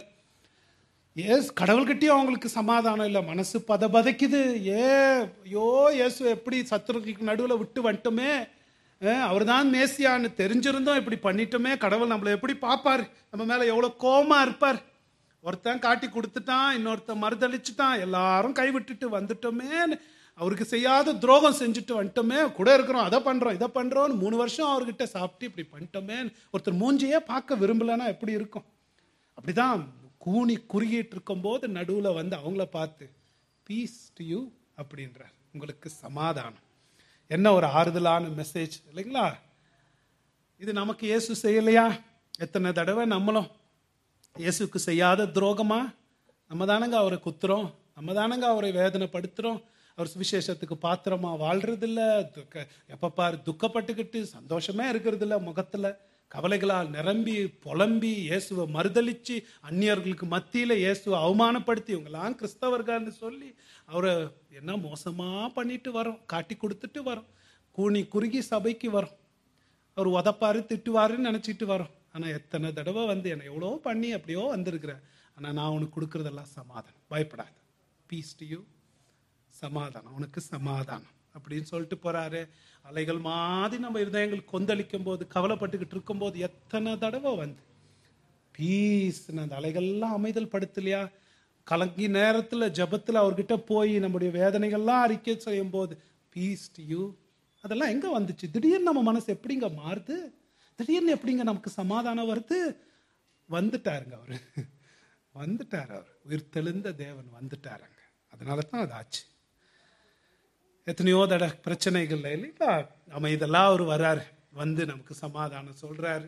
ஏஸ் கடவுள்கிட்டயும் அவங்களுக்கு சமாதானம் இல்லை மனசு பத பதைக்குது ஏ ஐயோ இயேசு எப்படி சத்துருக்களுக்கு நடுவில் விட்டு வந்துட்டோமே அவர் தான் மேசியான்னு தெரிஞ்சிருந்தோம் இப்படி பண்ணிட்டோமே கடவுள் நம்மளை எப்படி பார்ப்பார் நம்ம மேலே எவ்வளோ கோமா இருப்பார் ஒருத்தன் காட்டி கொடுத்துட்டான் இன்னொருத்தன் மறுதளிச்சுட்டான் எல்லாரும் கைவிட்டுட்டு வந்துட்டோமேன்னு அவருக்கு செய்யாத துரோகம் செஞ்சுட்டு வந்துட்டோமே கூட இருக்கிறோம் அதை பண்றோம் இதை பண்றோம்னு மூணு வருஷம் அவர்கிட்ட சாப்பிட்டு இப்படி பண்ணிட்டோமே ஒருத்தர் மூஞ்சியே பார்க்க விரும்பலன்னா எப்படி இருக்கும் அப்படிதான் கூனி குறுகிட்டு இருக்கும்போது நடுவில் வந்து அவங்கள பார்த்து பீஸ் டு யூ அப்படின்றார் உங்களுக்கு சமாதானம் என்ன ஒரு ஆறுதலான மெசேஜ் இல்லைங்களா இது நமக்கு இயேசு செய்யலையா எத்தனை தடவை நம்மளும் இயேசுக்கு செய்யாத துரோகமா நம்ம தானங்க அவரை குத்துறோம் நம்ம தானங்க அவரை வேதனைப்படுத்துறோம் அவர் சுவிசேஷத்துக்கு பாத்திரமா வாழ்றதில்ல துக்க எப்ப பாரு துக்கப்பட்டுக்கிட்டு சந்தோஷமே இருக்கிறது இல்ல முகத்துல கவலைகளால் நிரம்பி புலம்பி இயேசுவை மறுதளிச்சு அந்நியர்களுக்கு மத்தியில இயேசுவை அவமானப்படுத்தி இவங்கெல்லாம் கிறிஸ்தவர்கள்னு சொல்லி அவரை என்ன மோசமா பண்ணிட்டு வரோம் காட்டி கொடுத்துட்டு வரோம் கூனி குறுகி சபைக்கு வரோம் அவர் உதப்பாரு திட்டுவாருன்னு நினச்சிட்டு வரோம் ஆனால் எத்தனை தடவை வந்து என்னை எவ்வளோ பண்ணி அப்படியோ வந்திருக்கிறேன் ஆனால் நான் உனக்கு கொடுக்குறதெல்லாம் சமாதானம் பயப்படாத பீஸ் டு யூ சமாதானம் உனக்கு சமாதானம் அப்படின்னு சொல்லிட்டு போறாரு அலைகள் மாதிரி நம்ம இருதயங்கள் கொந்தளிக்கும் போது கவலைப்பட்டுக்கிட்டு இருக்கும்போது எத்தனை தடவை வந்து பீஸ் அந்த அலைகள்லாம் அமைதல் படுத்தலையா கலங்கி நேரத்தில் ஜபத்தில் அவர்கிட்ட போய் நம்முடைய வேதனைகள்லாம் அறிக்கை செய்யும் போது பீஸ் டு யூ அதெல்லாம் எங்க வந்துச்சு திடீர்னு நம்ம மனசு எப்படிங்க மாறுது திடீர்னு எப்படிங்க நமக்கு சமாதானம் வருது வந்துட்டாருங்க அவரு வந்துட்டார் அவர் உயிர் தெளிந்த தேவன் வந்துட்டாருங்க அதனால தான் அது ஆச்சு எத்தனையோ தட பிரச்சனைகள் இல்லைங்களா அமைதெல்லாம் அவர் வராரு வந்து நமக்கு சமாதானம் சொல்றாரு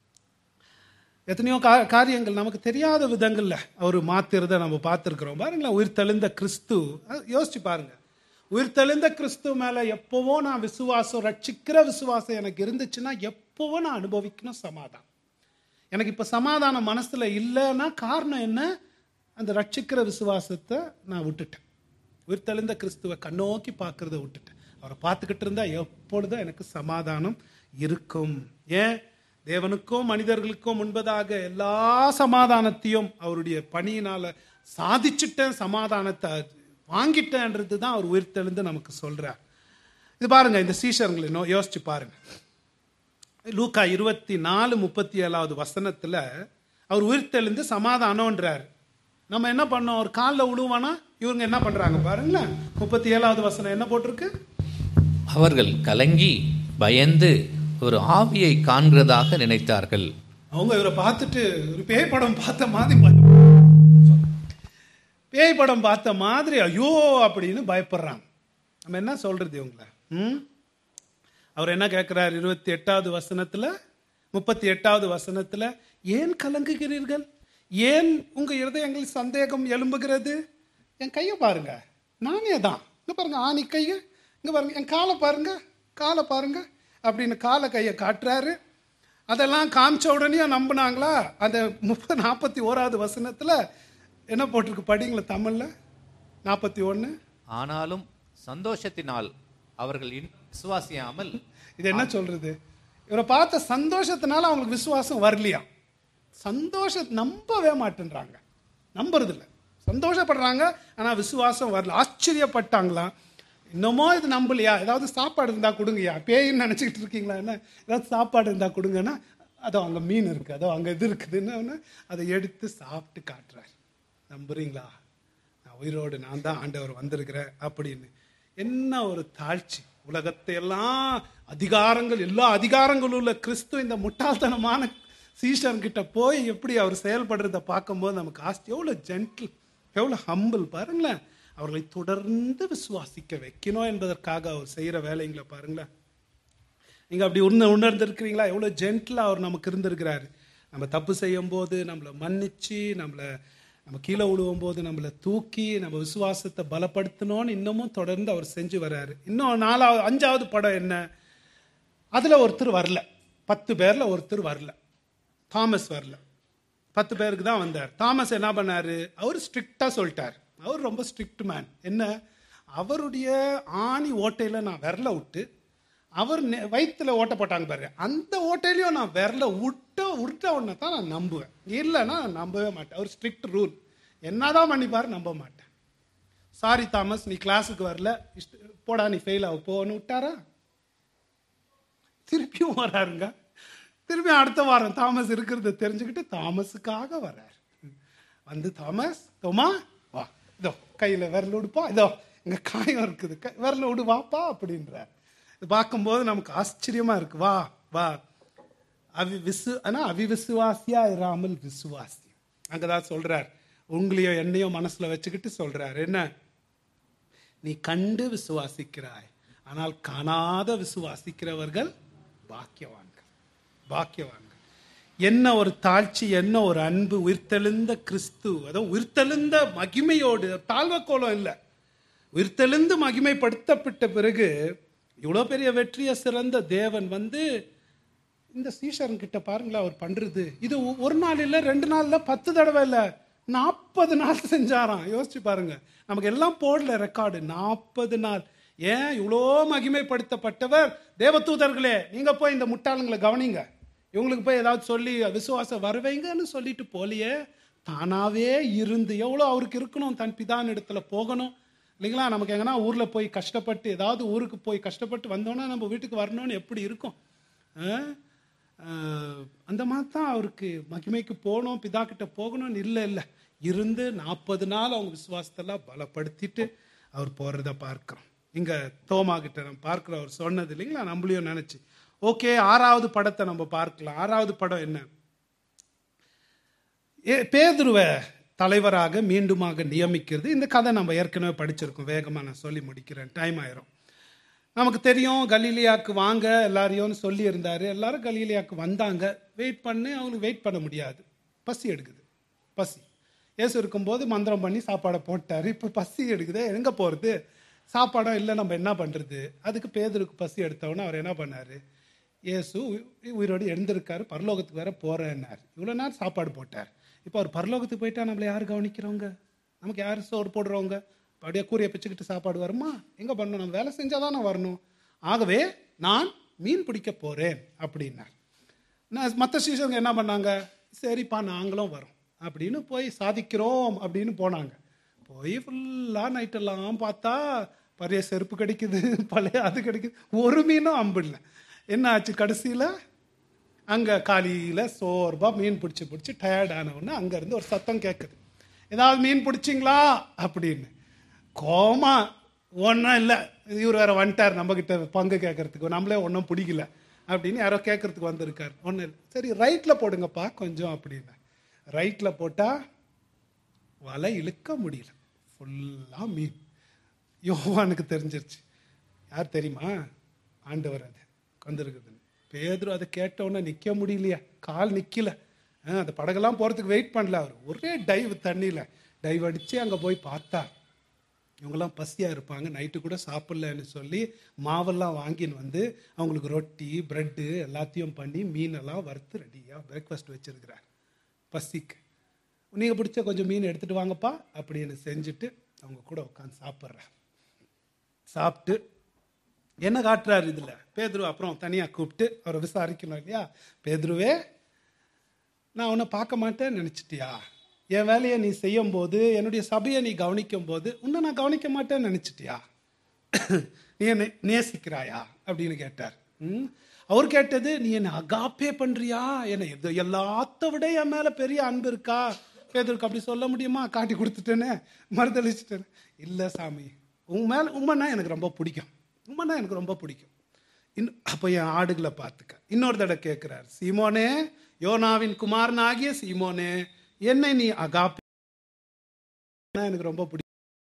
எத்தனையோ கா காரியங்கள் நமக்கு தெரியாத விதங்கள்ல அவர் மாத்திரத நம்ம பார்த்துருக்குறோம் பாருங்களேன் உயிர் தெளிந்த கிறிஸ்து அஹ் யோசிச்சு பாருங்க உயிர் தெளிந்த கிறிஸ்து மேல எப்பவோ நான் விசுவாசம் ரட்சிக்கிற விசுவாசம் எனக்கு இருந்துச்சுன்னா எப்பவோ நான் அனுபவிக்கணும் சமாதானம் எனக்கு இப்ப சமாதானம் மனசுல இல்லைன்னா காரணம் என்ன அந்த ரட்சிக்கிற விசுவாசத்தை நான் விட்டுட்டேன் உயிர் தெளிந்த கிறிஸ்துவை கண்ணோக்கி பார்க்கறத விட்டுட்டேன் அவரை பார்த்துக்கிட்டு இருந்தா எப்பொழுதும் எனக்கு சமாதானம் இருக்கும் ஏன் தேவனுக்கும் மனிதர்களுக்கும் முன்பதாக எல்லா சமாதானத்தையும் அவருடைய பணியினால சாதிச்சுட்டேன் சமாதானத்தை வாங்கிட்டேன்றது தான் அவர் உயிர் தெளிந்து நமக்கு சொல்றார் இது பாருங்க இந்த சீஷர்களை நோ யோசிச்சு பாருங்க லூக்கா இருபத்தி நாலு முப்பத்தி ஏழாவது வசனத்துல அவர் உயிர் தெளிந்து சமாதானம்ன்றார் நம்ம என்ன பண்ணோம் அவர் காலில் விழுவானா இவங்க என்ன பண்றாங்க பாருங்களேன் முப்பத்தி ஏழாவது வசனம் என்ன போட்டிருக்கு அவர்கள் கலங்கி பயந்து ஒரு ஆவியை காண்கிறதாக நினைத்தார்கள் அவங்க இவரை பார்த்துட்டு ஒரு பேய் படம் பார்த்த மாதிரி பய- பேய் படம் பார்த்த மாதிரி ஐயோ அப்படின்னு பயப்படுறாங்க நம்ம என்ன சொல்றது இவங்கள ம் அவர் என்ன கேட்கிறார் இருபத்தி எட்டாவது வசனத்துல முப்பத்தி எட்டாவது வசனத்துல ஏன் கலங்குகிறீர்கள் ஏன் உங்க இருதயங்கள் சந்தேகம் எழும்புகிறது என் கையை பாருங்க நானே தான் இங்க பாருங்க ஆணி கையை இங்க பாருங்க என் காலை பாருங்க காலை பாருங்க அப்படின்னு காலை கையை காட்டுறாரு அதெல்லாம் காமிச்ச உடனே நம்பினாங்களா அந்த முப்பது நாற்பத்தி ஓராவது வசனத்துல என்ன போட்டிருக்கு படிங்களா தமிழ்ல நாற்பத்தி ஒன்று ஆனாலும் சந்தோஷத்தினால் அவர்கள் இன்னும் விசுவாசியாமல் இது என்ன சொல்றது இவரை பார்த்த சந்தோஷத்தினால அவங்களுக்கு விசுவாசம் வரலையா சந்தோஷ நம்பவே மாட்டேன்றாங்க நம்புறது இல்ல சந்தோஷப்படுறாங்க ஆனா விசுவாசம் வரல ஆச்சரியப்பட்டாங்களாம் இன்னமும் இது நம்பலையா ஏதாவது சாப்பாடு இருந்தா கொடுங்கய்யா பேயின்னு நினைச்சுக்கிட்டு இருக்கீங்களா என்ன ஏதாவது சாப்பாடு இருந்தா கொடுங்கன்னா அதோ அங்க மீன் இருக்கு அதோ அங்க இது இருக்குதுன்னு ஒண்ணு அதை எடுத்து சாப்பிட்டு காட்டுறாரு நம்புறீங்களா நான் உயிரோடு நான் தான் ஆண்டவர் வந்திருக்கிறேன் அப்படின்னு என்ன ஒரு தாழ்ச்சி உலகத்தை எல்லாம் அதிகாரங்கள் எல்லா அதிகாரங்களும் உள்ள கிறிஸ்து இந்த முட்டாள்தனமான சீஷன் கிட்ட போய் எப்படி அவர் செயல்படுறத பார்க்கும்போது நமக்கு ஆஸ்தி எவ்வளோ ஜென்டில் எவ்வளோ ஹம்பிள் பாருங்களேன் அவர்களை தொடர்ந்து விசுவாசிக்க வைக்கணும் என்பதற்காக அவர் செய்யற வேலைங்களை பாருங்களேன் நீங்க அப்படி உணர்ந்து உணர்ந்திருக்கிறீங்களா எவ்வளோ ஜென்டிலாக அவர் நமக்கு இருந்திருக்கிறாரு நம்ம தப்பு செய்யும் போது நம்மளை மன்னிச்சு நம்மளை நம்ம கீழே விழுவும் போது நம்மளை தூக்கி நம்ம விசுவாசத்தை பலப்படுத்தணும்னு இன்னமும் தொடர்ந்து அவர் செஞ்சு வர்றாரு இன்னும் நாலாவது அஞ்சாவது படம் என்ன அதுல ஒருத்தர் வரல பத்து பேர்ல ஒருத்தர் வரல தாமஸ் வரல பத்து பேருக்கு தான் வந்தார் தாமஸ் என்ன பண்ணாரு அவர் ஸ்ட்ரிக்டா சொல்லிட்டார் அவர் ரொம்ப ஸ்ட்ரிக்ட் மேன் என்ன அவருடைய ஆணி ஓட்டையில் நான் விரல விட்டு அவர் நெ- வயித்துல ஓட்டை போட்டாங்க பாரு அந்த ஓட்டையிலையும் நான் விரல விட்ட விட்ட உடனே தான் நான் நம்புவேன் இல்லைன்னா நான் நம்பவே மாட்டேன் அவர் ஸ்ட்ரிக்ட் ரூல் என்னதான் பண்ணிப்பாரு நம்ப மாட்டேன் சாரி தாமஸ் நீ கிளாஸுக்கு வரல இஷ்ட- போடா நீ ஃபெயில் ஆக போன்னு விட்டாரா திருப்பியும் வராருங்க திருப்பி அடுத்த வாரம் தாமஸ் இருக்கிறத தெரிஞ்சுக்கிட்டு தாமஸுக்காக வர்றார் வந்து தாமஸ் தோமா வா இதோ கையில் விரல் விடுப்பா இதோ இங்க காயம் இருக்குது க- விரல் விடு வாப்பா அப்படின்றார் இது பார்க்கும்போது நமக்கு ஆச்சரியமா இருக்கு வா வா அவி விசு ஆனா அவிவிசுவாசியா இராமல் விசுவாசி அங்கதான் சொல்றார் உங்களையோ என்னையோ மனசுல வச்சுக்கிட்டு சொல்றார் என்ன நீ கண்டு விசுவாசிக்கிறாய் ஆனால் காணாத விசுவாசிக்கிறவர்கள் பாக்கியவான்கள் பாக்கியவான்கள் என்ன ஒரு தாழ்ச்சி என்ன ஒரு அன்பு உயிர்த்தெழுந்த கிறிஸ்து அதுவும் உயிர்த்தெழுந்த மகிமையோடு தாழ்வக்கோலம் இல்லை உயிர்த்தெழுந்து மகிமைப்படுத்தப்பட்ட பிறகு இவ்வளோ பெரிய வெற்றியை சிறந்த தேவன் வந்து இந்த சீஷரன் கிட்ட பாருங்களேன் அவர் பண்றது இது ஒ- ஒரு நாள் இல்லை ரெண்டு நாள் இல்லை பத்து தடவை இல்லை நாற்பது நாள் செஞ்சாராம் யோசிச்சு பாருங்க நமக்கு எல்லாம் போடல ரெக்கார்டு நாற்பது நாள் ஏன் இவ்வளோ மகிமைப்படுத்தப்பட்டவர் தேவதூதர்களே நீங்க போய் இந்த முட்டாளுங்களை கவனிங்க இவங்களுக்கு போய் ஏதாவது சொல்லி விசுவாசம் வரவைங்கன்னு சொல்லிட்டு போலியே தானாவே இருந்து எவ்வளோ அவருக்கு இருக்கணும் தன் பிதான் இடத்துல போகணும் இல்லைங்களா நமக்கு எங்கன்னா ஊர்ல போய் கஷ்டப்பட்டு ஏதாவது ஊருக்கு போய் கஷ்டப்பட்டு வந்தோம்னா நம்ம வீட்டுக்கு வரணும்னு எப்படி இருக்கும் ஆ? ஆஹ், அந்த மாதிரி தான் அவருக்கு மகிமைக்கு போகணும் பிதா கிட்ட போகணும்னு இல்லை இல்லை இருந்து நாற்பது நாள் அவங்க விசுவாசத்தெல்லாம் பலப்படுத்திட்டு அவர் போறத பார்க்கிறோம் இங்க தோமா கிட்ட நம்ம பார்க்கிறோம் அவர் சொன்னது இல்லைங்களா நம்மளையும் நினைச்சு ஓகே ஆறாவது படத்தை நம்ம பார்க்கலாம் ஆறாவது படம் என்ன ஏ- பேதுருவை தலைவராக மீண்டுமாக நியமிக்கிறது இந்த கதை நம்ம ஏற்கனவே படிச்சிருக்கோம் வேகமாக நான் சொல்லி முடிக்கிறேன் டைம் ஆயிரும் நமக்கு தெரியும் கலீலியாக்கு வாங்க எல்லாரையும் சொல்லி இருந்தாரு எல்லாரும் கலீலியாக்கு வந்தாங்க வெயிட் பண்ணி அவங்களுக்கு வெயிட் பண்ண முடியாது பசி எடுக்குது பசி இயேசு இருக்கும்போது மந்திரம் பண்ணி சாப்பாடை போட்டாரு இப்போ பசி எடுக்குது எங்கே போகிறது சாப்பாடம் இல்லை நம்ம என்ன பண்ணுறது அதுக்கு பேதருக்கு பசி எடுத்தவொடனே அவர் என்ன பண்ணாரு இயேசு உயி- உயிரோடு எழுந்திருக்காரு பரலோகத்துக்கு வேற போறேன்னார் இவ்வளோ நேரம் சாப்பாடு போட்டார் இப்போ அவர் பரலோகத்துக்கு போயிட்டா நம்மளை யார் கவனிக்கிறவங்க நமக்கு யார் சோறு போடுறவங்க அப்படியே கூரையை பிச்சுக்கிட்டு சாப்பாடு வருமா எங்கே பண்ணணும் நம்ம வேலை செஞ்சால் தானே வரணும் ஆகவே நான் மீன் பிடிக்க போறேன் அப்படின்னார் நான் மற்ற சீசனுங்க என்ன பண்ணாங்க சரிப்பா நாங்களும் வரோம் அப்படின்னு போய் சாதிக்கிறோம் அப்படின்னு போனாங்க போய் ஃபுல்லாக நைட்டெல்லாம் பார்த்தா பழைய செருப்பு கிடைக்குது பழைய அது கிடைக்குது ஒரு மீனும் அம்பு இல்லை என்ன ஆச்சு கடைசியில் அங்கே காலையில் சோர்வாக மீன் பிடிச்சி பிடிச்சி டயர்ட் ஆனவுடனே அங்கேருந்து ஒரு சத்தம் கேட்குது ஏதாவது மீன் பிடிச்சிங்களா அப்படின்னு கோமா ஒன்றும் இல்லை இவர் வேற வந்துட்டார் நம்மக்கிட்ட பங்கு கேட்கறதுக்கு நம்மளே ஒன்றும் பிடிக்கல அப்படின்னு யாரோ கேட்கறதுக்கு வந்திருக்கார் ஒன்றும் இல்லை சரி ரைட்டில் போடுங்கப்பா கொஞ்சம் அப்படின்னு ரைட்டில் போட்டால் வலை இழுக்க முடியல ஃபுல்லாக மீன் யோவானுக்கு தெரிஞ்சிருச்சு யார் தெரியுமா ஆண்டவர் அது வந்திருக்குதுன்னு பேதுரு அதை கேட்டவுடனே நிற்க முடியலையா கால் நிற்கல அந்த படகெல்லாம் போகிறதுக்கு வெயிட் பண்ணல அவர் ஒரே டைவ் தண்ணியில் டைவ் அடித்து அங்கே போய் பார்த்தா இவங்கெல்லாம் பசியாக இருப்பாங்க நைட்டு கூட சாப்பிட்லன்னு சொல்லி மாவெல்லாம் வாங்கின்னு வந்து அவங்களுக்கு ரொட்டி பிரெட்டு எல்லாத்தையும் பண்ணி மீனெல்லாம் வறுத்து ரெடியாக பிரேக்ஃபாஸ்ட் வச்சிருக்கிறார் பசிக்கு நீங்கள் பிடிச்ச கொஞ்சம் மீன் எடுத்துட்டு வாங்கப்பா அப்படின்னு செஞ்சுட்டு அவங்க கூட உட்காந்து சாப்பிட்றார் சாப்பிட்டு என்ன காட்டுறாரு இதில் பேதுரு அப்புறம் தனியாக கூப்பிட்டு அவரை விசாரிக்கணும் இல்லையா பேதுருவே நான் உன்னை பார்க்க மாட்டேன்னு நினச்சிட்டியா என் வேலையை நீ செய்யும் போது என்னுடைய சபையை நீ கவனிக்கும் போது உன்னை நான் கவனிக்க மாட்டேன்னு நினச்சிட்டியா நீ என்னை நேசிக்கிறாயா அப்படின்னு கேட்டார் ம்? அவர் கேட்டது நீ என்னை அகாப்பே பண்றியா என்னை இது எல்லாத்த விட என் மேல பெரிய அன்பு இருக்கா பேதருக்கு அப்படி சொல்ல முடியுமா காட்டி கொடுத்துட்டேனே மறுதளிச்சிட்டேன் இல்லை சாமி உன் மேல உண்மைன்னா எனக்கு ரொம்ப பிடிக்கும் உண்மைன்னா எனக்கு ரொம்ப பிடிக்கும் இன்னும் அப்போ என் ஆடுகளை பார்த்துக்க இன்னொரு தடவை கேட்கிறார் சீமோனே யோனாவின் குமாரன் ஆகிய சீமோனே என்னை நீ அகாப்பே எனக்கு ரொம்ப பிடிக்கும்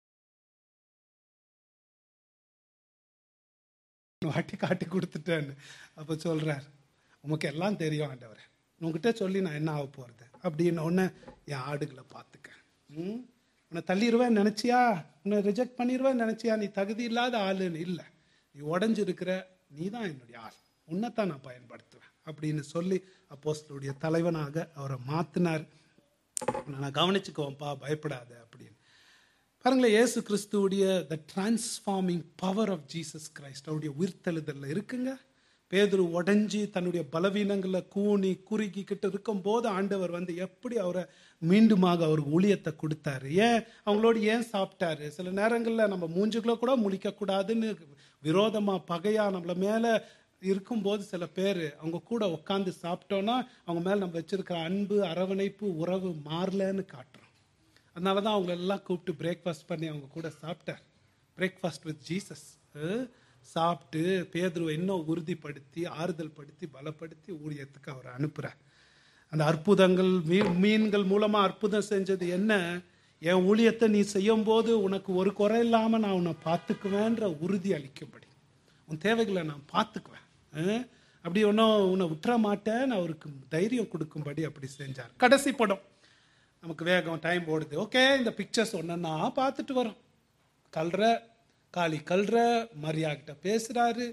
வாட்டி காட்டி கொடுத்துட்டேன்னு அப்போ சொல்றார் உமக்கு எல்லாம் தெரியும் ஆண்டவரே உங்ககிட்ட சொல்லி நான் என்ன ஆக போறது அப்படின்னு உடனே என் ஆடுகளை பார்த்துக்க ம் உன்னை தள்ளிடுவேன் நினைச்சியா உன்னை ரிஜெக்ட் பண்ணிடுவேன் நினைச்சியா நீ தகுதி இல்லாத ஆளுன்னு இல்லை நீ உடஞ்சிருக்கிற நீ தான் என்னுடைய ஆள் உன்னைத்தான் நான் பயன்படுத்துவேன் அப்படின்னு சொல்லி அப்போஸ்தலருடைய தலைவனாக அவரை மாத்தினார் நான் கவனிச்சுக்குவோம்ப்பா பயப்படாத அப்படின்னு பாருங்களேன் இயேசு கிறிஸ்துவுடைய the transforming power of Jesus Christ அவருடைய உயிர்த்தெழுதல்ல இருக்குங்க பேதுரு உடைஞ்சி தன்னுடைய பலவீனங்களை கூனி குறுகி கிட்ட இருக்கும்போது ஆண்டவர் வந்து எப்படி அவரை மீண்டுமாக அவர் ஊழியத்தை கொடுத்தாரு ஏன் அவங்களோட ஏன் சாப்பிட்டாரு சில நேரங்களில் நம்ம மூஞ்சுகளை கூட முழிக்க கூடாதுன்னு விரோதமா பகையா நம்மள மேல இருக்கும்போது சில பேர் அவங்க கூட உட்காந்து சாப்பிட்டோன்னா அவங்க மேல நம்ம வச்சிருக்கிற அன்பு அரவணைப்பு உறவு மாறலன்னு காட்டுறோம் அதனால தான் அவங்க எல்லாம் கூப்பிட்டு பிரேக்ஃபாஸ்ட் பண்ணி அவங்க கூட சாப்பிட்டார் பிரேக்ஃபாஸ்ட் வித் ஜீசஸ் சாப்பிட்டு பேதுருவை இன்னும் உறுதிப்படுத்தி ஆறுதல் படுத்தி பலப்படுத்தி ஊழியத்துக்கு அவர் அனுப்புகிறார் அந்த அற்புதங்கள் மீ- மீன்கள் மூலமா அற்புதம் செஞ்சது என்ன என் ஊழியத்தை நீ செய்யும் போது உனக்கு ஒரு குறை இல்லாம நான் உன்னை பார்த்துக்குவேன்ற உறுதி அளிக்கும்படி உன் தேவைகளை நான் பார்த்துக்குவேன் அஹ்? அப்படி ஒன்றும் உன்னை விட்டுற மாட்டேன்னு அவருக்கு தைரியம் கொடுக்கும்படி அப்படி செஞ்சார் கடைசி படம் நமக்கு வேகம் டைம் ஓடுது ஓகே இந்த பிக்சர்ஸ் ஒன்றுன்னா பார்த்துட்டு வரோம் கல்ற காளி கல்ற மரியா கிட்ட பேசுறாரு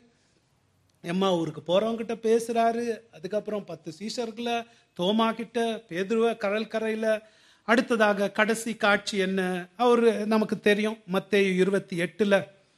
எம்மா ஊருக்கு போறவங்கிட்ட பேசுறாரு அதுக்கப்புறம் பத்து சீஷர்களை தோமா கிட்ட பேதுருவ கடல் கரையில அடுத்ததாக கடைசி காட்சி என்ன அவர் நமக்கு தெரியும் மத்தேயு இருபத்தி எட்டுல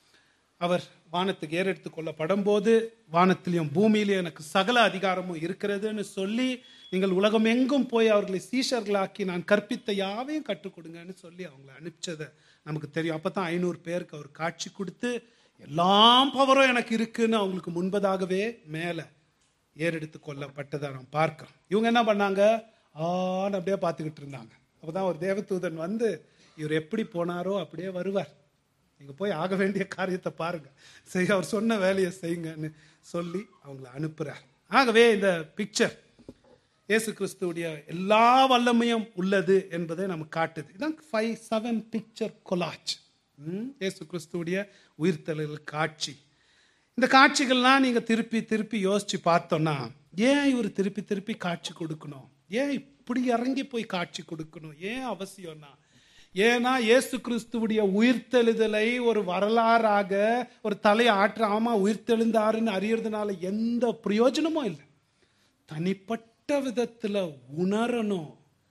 அவர் வானத்துக்கு ஏறெடுத்து கொள்ளப்படும் போது வானத்திலையும் பூமியிலையும் எனக்கு சகல அதிகாரமும் இருக்கிறதுன்னு சொல்லி நீங்கள் உலகம் எங்கும் போய் அவர்களை சீஷர்களாக்கி நான் கற்பித்த யாவையும் கற்றுக் கொடுங்கன்னு சொல்லி அவங்கள அனுப்பிச்சதை நமக்கு தெரியும் அப்பதான் ஐநூறு பேருக்கு அவர் காட்சி கொடுத்து எல்லாம் பவரும் எனக்கு இருக்குன்னு அவங்களுக்கு முன்பதாகவே மேலே ஏறெடுத்து கொல்லப்பட்டதை நாம் பார்க்கிறோம் இவங்க என்ன பண்ணாங்க ஆன்னு அப்படியே பார்த்துக்கிட்டு இருந்தாங்க அப்பதான் ஒரு தேவதூதன் வந்து இவர் எப்படி போனாரோ அப்படியே வருவார் நீங்க போய் ஆக வேண்டிய காரியத்தை பாருங்க சரி அவர் சொன்ன வேலையை செய்யுங்கன்னு சொல்லி அவங்கள அனுப்புறார் ஆகவே இந்த பிக்சர் இயேசு கிறிஸ்துவுடைய எல்லா வல்லமையும் உள்ளது என்பதை நமக்கு காட்டுது இதான் ஃபைவ் செவன் பிக்சர் கொலாச் இயேசு கிறிஸ்துவுடைய உயிர்த்தெழுதல் காட்சி இந்த காட்சிகள்லாம் நீங்க திருப்பி திருப்பி யோசிச்சு பார்த்தோம்னா ஏன் இவர் திருப்பி திருப்பி காட்சி கொடுக்கணும் ஏன் இப்படி இறங்கி போய் காட்சி கொடுக்கணும் ஏன் அவசியம்னா ஏன்னா இயேசு கிறிஸ்துவுடைய உயிர்த்தெழுதலை ஒரு வரலாறாக ஒரு தலை ஆற்ற ஆமா உயிர்த்தெழுந்தாருன்னு அறியறதுனால எந்த பிரயோஜனமும் இல்லை தனிப்பட்ட விதத்துல உணரணும்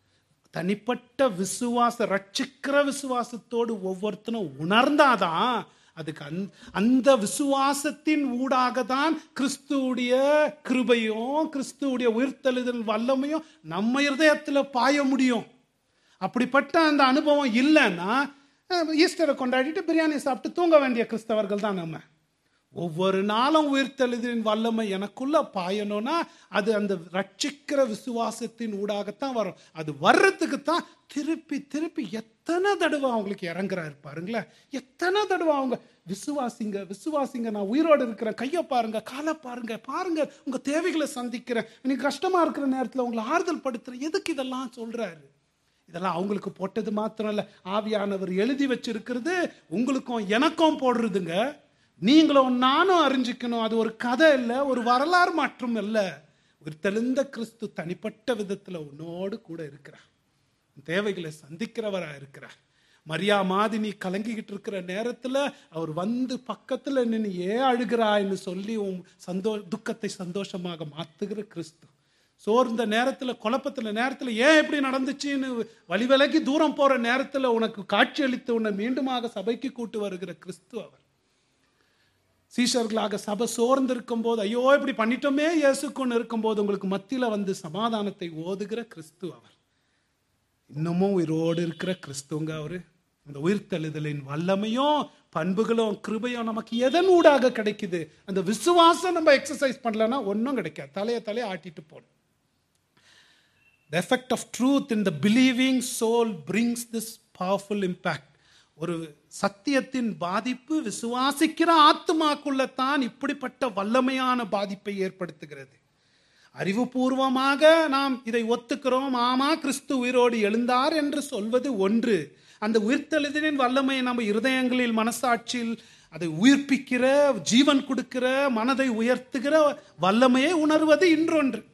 தனிப்பட்ட விசுவாச ரட்சிக்கிற விசுவாசத்தோடு ஒவ்வொருத்தனும் உணர்ந்தாதான் அதுக்கு அந்த அந்த விசுவாசத்தின் ஊடாக தான் கிறிஸ்துவுடைய கிருபையும் கிறிஸ்துவுடைய உயிர்த்தெழுதல் வல்லமையும் நம்ம இருதயத்துல பாய முடியும் அப்படிப்பட்ட அந்த அனுபவம் இல்லைன்னா அஹ், ஈஸ்டரை கொண்டாடிட்டு பிரியாணி சாப்பிட்டு தூங்க வேண்டிய கிறிஸ்தவர்கள் தான் நம்ம ஒவ்வொரு நாளும் உயிர்த்தெழுதின் வல்லமை எனக்குள்ள பாயணும்னா அது அந்த ரட்சிக்கிற விசுவாசத்தின் ஊடாகத்தான் வரும் அது வர்றதுக்கு தான் திருப்பி திருப்பி எத்தனை தடவை அவங்களுக்கு இறங்குறாரு பாருங்களேன் எத்தனை தடவை அவங்க விசுவாசிங்க விசுவாசிங்க நான் உயிரோடு இருக்கிறேன் கையை பாருங்க காலை பாருங்க பாருங்க உங்க தேவைகளை சந்திக்கிறேன் நீங்க கஷ்டமா இருக்கிற நேரத்தில் உங்களை ஆறுதல் படுத்துறேன் எதுக்கு இதெல்லாம் சொல்றாரு இதெல்லாம் அவங்களுக்கு போட்டது மாத்திரம் இல்ல ஆவியானவர் எழுதி வச்சிருக்கிறது உங்களுக்கும் எனக்கும் போடுறதுங்க நீங்களும் நானும் அறிஞ்சிக்கணும் அது ஒரு கதை இல்லை ஒரு வரலாறு மாற்றம் இல்ல ஒரு தெளிந்த கிறிஸ்து தனிப்பட்ட விதத்துல உன்னோடு கூட இருக்கிறார் உன் தேவைகளை சந்திக்கிறவரா இருக்கிறார் மரியா மாதிரி நீ கலங்கிக்கிட்டு இருக்கிற நேரத்துல அவர் வந்து பக்கத்துல நின்று ஏன் அழுகிறாய்ன்னு சொல்லி உன் சந்தோ துக்கத்தை சந்தோஷமாக மாத்துகிற கிறிஸ்து சோர்ந்த நேரத்துல குழப்பத்துல நேரத்துல ஏன் எப்படி நடந்துச்சுன்னு வழி விலகி தூரம் போற நேரத்துல உனக்கு காட்சி அளித்து உன்னை மீண்டுமாக சபைக்கு கூட்டு வருகிற கிறிஸ்து அவர் சீஷர்களாக சபை சோர்ந்து இருக்கும்போது ஐயோ இப்படி பண்ணிட்டோமே இயேசுக்குன்னு இருக்கும்போது உங்களுக்கு மத்தியில வந்து சமாதானத்தை ஓதுகிற கிறிஸ்து அவர் இன்னமும் உயிரோடு இருக்கிற கிறிஸ்துவங்க அவரு அந்த உயிர்த்தெழுதலின் வல்லமையும் பண்புகளும் கிருபையும் நமக்கு எதன் ஊடாக கிடைக்குது அந்த விசுவாசம் நம்ம எக்ஸசைஸ் பண்ணலன்னா ஒன்றும் கிடைக்காது தலையை தலையை ஆட்டிட்டு போகணும் The effect of truth in the believing soul brings this powerful impact. ஒரு சத்தியத்தின் பாதிப்பு விசுவாசிக்கிற ஆத்மாக்குள்ளத்தான் இப்படிப்பட்ட வல்லமையான பாதிப்பை ஏற்படுத்துகிறது அறிவுபூர்வமாக நாம் இதை ஒத்துக்கிறோம் ஆமா கிறிஸ்து உயிரோடு எழுந்தார் என்று சொல்வது ஒன்று அந்த உயிர்த்தெழுதலின் வல்லமையை நம்ம இருதயங்களில் மனசாட்சியில் அதை உயிர்ப்பிக்கிற ஜீவன் கொடுக்கிற மனதை உயர்த்துகிற வல்லமையை உணர்வது இன்னொன்று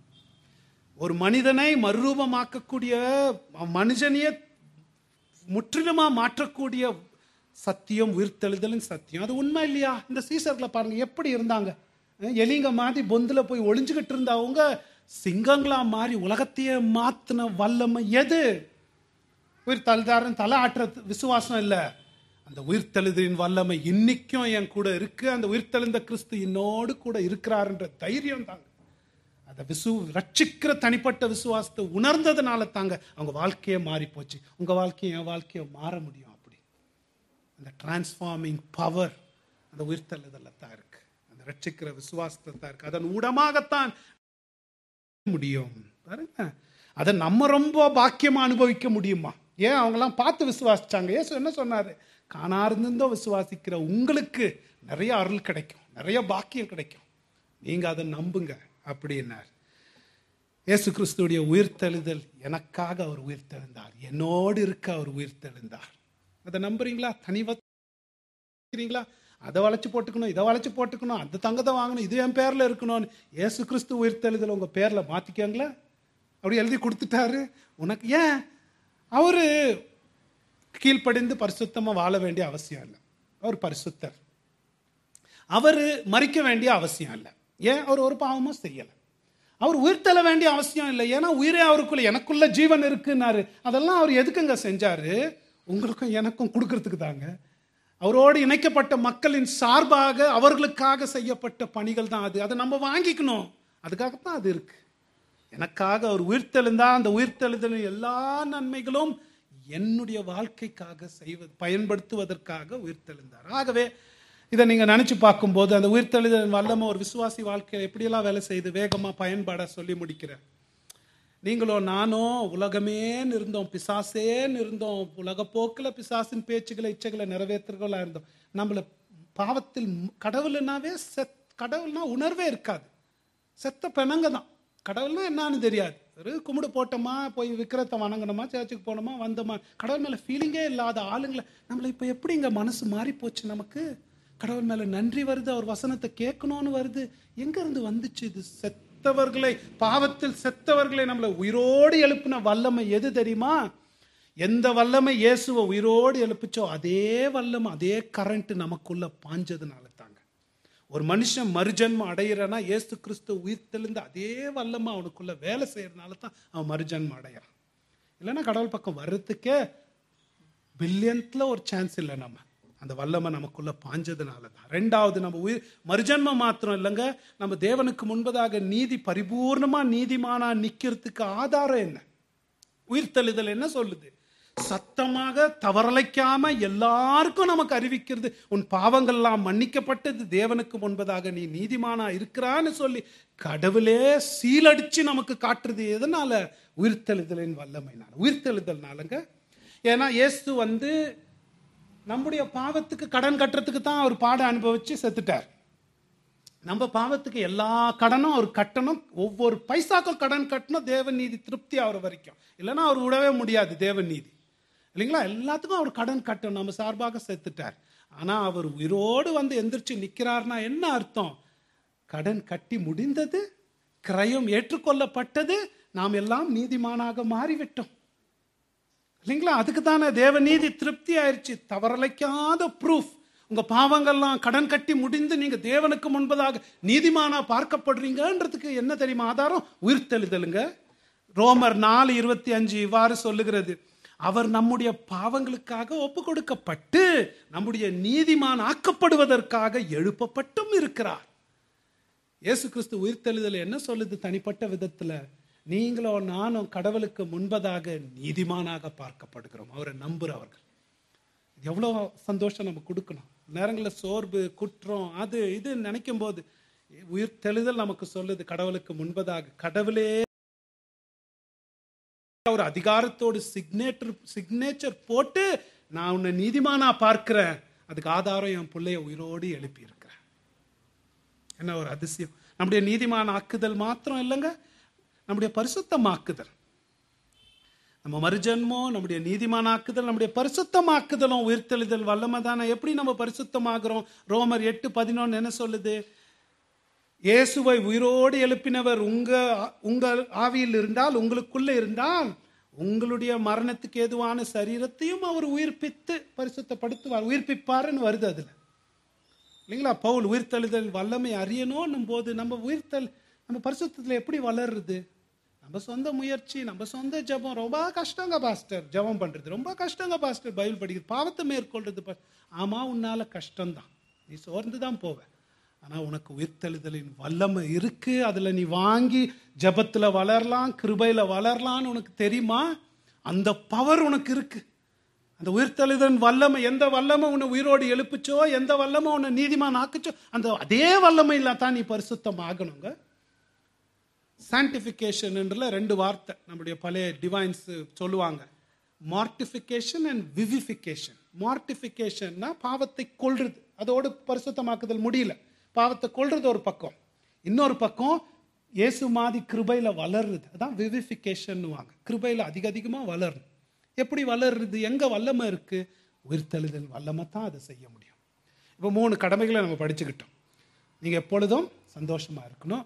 ஒரு மனிதனை மறுரூபமாக்கக்கூடிய மனுஷனையே முற்றிலுமா மாற்றக்கூடிய சத்தியம் உயிர்த்தெழுதலின் சத்தியம் அது உண்மை இல்லையா இந்த சீசர்களை பாருங்க எப்படி இருந்தாங்க அஹ் எலிங்க மாதிரி பொந்துல போய் ஒளிஞ்சுக்கிட்டு இருந்தவங்க சிங்கங்களா மாறி உலகத்தையே மாத்தின வல்லமை எது உயிர் தழுதாரன் தலை ஆட்டுற விசுவாசம் இல்லை அந்த உயிர்த்தெழுதலின் வல்லமை இன்னைக்கும் என் கூட இருக்கு அந்த உயிர்த்தெழுந்த கிறிஸ்து என்னோடு கூட இருக்கிறாருன்ற தைரியம் தாங்க அந்த விசு ரட்சிக்கிற தனிப்பட்ட விசுவாசத்தை உணர்ந்ததுனால தாங்க அவங்க வாழ்க்கையே மாறி போச்சு உங்க வாழ்க்கையும் என் வாழ்க்கையை மாற முடியும் அப்படி அந்த டிரான்ஸ்ஃபார்மிங் பவர் அந்த உயிர்த்தெழுதல்ல தான் இருக்கு அந்த ரட்சிக்கிற விசுவாசத்தை தான் இருக்கு அதன் ஊடமாகத்தான் முடியும் பாருங்க அதை நம்ம ரொம்ப பாக்கியமா அனுபவிக்க முடியுமா ஏன் அவங்கெல்லாம் பார்த்து விசுவாசிச்சாங்க ஏசு என்ன சொன்னாரு காணார்ந்தோ விசுவாசிக்கிற உங்களுக்கு நிறைய அருள் கிடைக்கும் நிறைய பாக்கியம் கிடைக்கும் நீங்க அதை நம்புங்க அப்படின்னார் இயேசு கிறிஸ்துடைய உயிர்த்தெழுதல் எனக்காக அவர் உயிர்த்தெழுந்தார் என்னோடு இருக்க அவர் உயிர்த்தெழுந்தார் அதை நம்புறீங்களா தனிவா அதை வளைச்சு போட்டுக்கணும் இதை வளைச்சு போட்டுக்கணும் அந்த தங்கத்தை வாங்கணும் இது என் பேர்ல இருக்கணும்னு இயேசு கிறிஸ்து உயிர்த்தெழுதல் உங்க பேர்ல மாத்திக்கங்களா அப்படி எழுதி கொடுத்துட்டாரு உனக்கு ஏன் அவரு கீழ்ப்படிந்து பரிசுத்தமா வாழ வேண்டிய அவசியம் இல்லை அவர் பரிசுத்தர் அவர் மறிக்க வேண்டிய அவசியம் இல்லை ஏன் அவர் ஒரு பாவமும் செய்யலை அவர் உயிர் தள்ள வேண்டிய அவசியம் இல்லை ஏன்னா உயிரே அவருக்குள்ள எனக்குள்ள ஜீவன் இருக்குன்னாரு அதெல்லாம் அவர் எதுக்குங்க செஞ்சாரு உங்களுக்கும் எனக்கும் கொடுக்கறதுக்கு தாங்க அவரோடு இணைக்கப்பட்ட மக்களின் சார்பாக அவர்களுக்காக செய்யப்பட்ட பணிகள் தான் அது அதை நம்ம வாங்கிக்கணும் அதுக்காகத்தான் அது இருக்கு எனக்காக அவர் உயிர்த்தெழுந்தா அந்த உயிர்த்தெழுதலின் எல்லா நன்மைகளும் என்னுடைய வாழ்க்கைக்காக செய்வது பயன்படுத்துவதற்காக உயிர்த்தெழுந்தார் ஆகவே இதை நீங்க நினைச்சு பார்க்கும்போது அந்த உயிர்த்தெழுதல் வல்லமை ஒரு விசுவாசி வாழ்க்கையில் எப்படியெல்லாம் வேலை செய்து வேகமா பயன்பாட சொல்லி முடிக்கிறேன் நீங்களோ நானோ உலகமேன்னு இருந்தோம் பிசாசேன்னு இருந்தோம் உலக போக்கில் பிசாசின் பேச்சுகளை இச்சைகளை நிறைவேற்றுகளா இருந்தோம் நம்மள பாவத்தில் கடவுள்னாவே செத் கடவுள்னா உணர்வே இருக்காது செத்த பெணங்க தான் கடவுள்னா என்னன்னு தெரியாது ஒரு கும்பிடு போட்டோமா போய் விக்கிரத்தை வணங்கணுமா சேர்ச்சுக்கு போனோமா வந்தோமா கடவுள் மேலே ஃபீலிங்கே இல்லாத ஆளுங்களை நம்மளை இப்போ எப்படி இங்கே மனசு மாறி போச்சு நமக்கு கடவுள் மேலே நன்றி வருது அவர் வசனத்தை கேட்கணும்னு வருது எங்கேருந்து வந்துச்சு இது செத்தவர்களை பாவத்தில் செத்தவர்களை நம்மளை உயிரோடு எழுப்பின வல்லமை எது தெரியுமா எந்த வல்லமை இயேசுவை உயிரோடு எழுப்பிச்சோ அதே வல்லமை அதே கரண்ட் நமக்குள்ள பாஞ்சதுனால தாங்க ஒரு மனுஷன் மறுஜன்மம் அடையிறானா ஏசு கிறிஸ்து உயிர் தெளிந்து அதே வல்லமா அவனுக்குள்ள வேலை செய்யறதுனால தான் அவன் மறுஜன்மம் அடையிறான் இல்லைன்னா கடவுள் பக்கம் வர்றதுக்கே பில்லியன்த்ல ஒரு சான்ஸ் இல்லை நம்ம அந்த வல்லமை நமக்குள்ள பாஞ்சதுனால தான் ரெண்டாவது நம்ம உயிர் மறுஜன்மம் மாத்திரம் இல்லைங்க நம்ம தேவனுக்கு முன்பதாக நீதி பரிபூர்ணமா நீதிமானா நிக்கிறதுக்கு ஆதாரம் என்ன உயிர்த்தெழுதல் என்ன சொல்லுது சத்தமாக தவறலைக்காம எல்லாருக்கும் நமக்கு அறிவிக்கிறது உன் பாவங்கள்லாம் மன்னிக்கப்பட்டது தேவனுக்கு முன்பதாக நீ நீதிமானா இருக்கிறான்னு சொல்லி கடவுளே சீலடிச்சு நமக்கு காட்டுறது எதனால உயிர்த்தெழுதலின் வல்லமைனால உயிர்த்தெழுதல்னாலங்க ஏன்னா இயேசு வந்து நம்முடைய பாவத்துக்கு கடன் கட்டுறதுக்கு தான் அவர் பாட அனுபவிச்சு செத்துட்டார் நம்ம பாவத்துக்கு எல்லா கடனும் அவர் கட்டணும் ஒவ்வொரு பைசாக்கும் கடன் கட்டணும் தேவ நீதி திருப்தி ஆகிற வரைக்கும் இல்லைன்னா அவர் விடவே முடியாது தேவ நீதி இல்லைங்களா எல்லாத்துக்கும் அவர் கடன் கட்டணும் நம்ம சார்பாக செத்துட்டார் ஆனா அவர் உயிரோடு வந்து எந்திரிச்சு நிக்கிறார்னா என்ன அர்த்தம் கடன் கட்டி முடிந்தது கிரயம் ஏற்றுக்கொள்ளப்பட்டது நாம் எல்லாம் நீதிமானாக மாறிவிட்டோம் இல்லைங்களா அதுக்கு தானே தேவ நீதி திருப்தி ஆயிடுச்சு தவறலைக்காத ப்ரூஃப் உங்க பாவங்கள்லாம் கடன் கட்டி முடிந்து நீங்க தேவனுக்கு முன்பதாக நீதிமானா பார்க்கப்படுறீங்கன்றதுக்கு என்ன தெரியுமா ஆதாரம் உயிர்த்தெழுதலுங்க ரோமர் நாலு இருபத்தி அஞ்சு இவ்வாறு சொல்லுகிறது அவர் நம்முடைய பாவங்களுக்காக ஒப்பு கொடுக்கப்பட்டு நம்முடைய நீதிமான் ஆக்கப்படுவதற்காக எழுப்பப்பட்டும் இருக்கிறார் இயேசு கிறிஸ்து உயிர்த்தெழுதல் என்ன சொல்லுது தனிப்பட்ட விதத்துல நீங்களோ நானும் கடவுளுக்கு முன்பதாக நீதிமானாக பார்க்கப்படுகிறோம் அவரை நம்புறவர்கள் இது எவ்வளோ சந்தோஷம் நம்ம கொடுக்கணும் நேரங்களில் சோர்வு குற்றம் அது இது நினைக்கும் போது உயிர் தெளிதல் நமக்கு சொல்லுது கடவுளுக்கு முன்பதாக கடவுளே ஒரு அதிகாரத்தோடு சிக்னேச்சர் சிக்னேச்சர் போட்டு நான் உன்னை நீதிமானா பார்க்கிறேன் அதுக்கு ஆதாரம் என் பிள்ளைய உயிரோடு எழுப்பி இருக்கிறேன் என்ன ஒரு அதிசயம் நம்முடைய நீதிமான ஆக்குதல் மாத்திரம் இல்லைங்க நம்முடைய பரிசுத்தமாக்குதல் நம்ம மறுஜன்மம் நம்முடைய நீதிமானாக்குதல் நம்முடைய பரிசுத்தமாக்குதலும் உயிர்த்தெழுதல் வல்லமை தானே எப்படி நம்ம பரிசுத்தமாகிறோம் ரோமர் எட்டு பதினொன்று என்ன சொல்லுது இயேசுவை உயிரோடு எழுப்பினவர் உங்க உங்க ஆவியில் இருந்தால் உங்களுக்குள்ள இருந்தால் உங்களுடைய மரணத்துக்கு ஏதுவான சரீரத்தையும் அவர் உயிர்ப்பித்து பரிசுத்தப்படுத்துவார் உயிர்ப்பிப்பாருன்னு வருது அதுல இல்லைங்களா பவுல் உயிர்த்தெழுதல் வல்லமை அறியணும் போது நம்ம உயிர்த்தல் நம்ம பரிசுத்தத்தில் எப்படி வளருது நம்ம சொந்த முயற்சி நம்ம சொந்த ஜெபம் ரொம்ப கஷ்டங்க பாஸ்டர் ஜெபம் பண்றது ரொம்ப கஷ்டங்க பாஸ்டர் பைபிள் படிக்கிறது பாவத்தை மேற்கொள்றது பா- ஆமா உன்னால கஷ்டம்தான் நீ சோர்ந்து தான் போவ ஆனா உனக்கு உயிர்த்தெழுதலின் வல்லமை இருக்கு அதுல நீ வாங்கி ஜெபத்துல வளரலாம் கிருபையில வளரலாம்னு உனக்கு தெரியுமா அந்த பவர் உனக்கு இருக்கு அந்த உயிர்த்தெழுதலின் வல்லமை எந்த வல்லமை உன்னை உயிரோடு எழுப்புச்சோ எந்த வல்லமை உன்னை நீதிமான் ஆக்குச்சோ அந்த அதே வல்லமையில தான் நீ பரிசுத்தம் ஆகணுங்க சான்டிஃபிகேஷன்ன்றல ரெண்டு வார்த்தை நம்முடைய பழைய டிவைன்ஸ் சொல்லுவாங்க மார்டிஃபிகேஷன் அண்ட் விவிஃபிகேஷன் மார்டிஃபிகேஷன்னா பாவத்தை கொல்றது அதோடு பரிசுத்தமாக்குதல் முடியல பாவத்தை கொல்றது ஒரு பக்கம் இன்னொரு பக்கம் இயேசு மாதிரி கிருபையில வளருது அதான் விவிஃபிகேஷன்னுவாங்க கிருபையில அதிக அதிகமா வளரணும் எப்படி வளருது எங்க வல்லமை இருக்கு உயிர்த்தெழுதல் வல்லமை தான் அதை செய்ய முடியும் இப்போ மூணு கடமைகளை நம்ம படிச்சுக்கிட்டோம் நீங்க எப்பொழுதும் சந்தோஷமா இருக்கணும்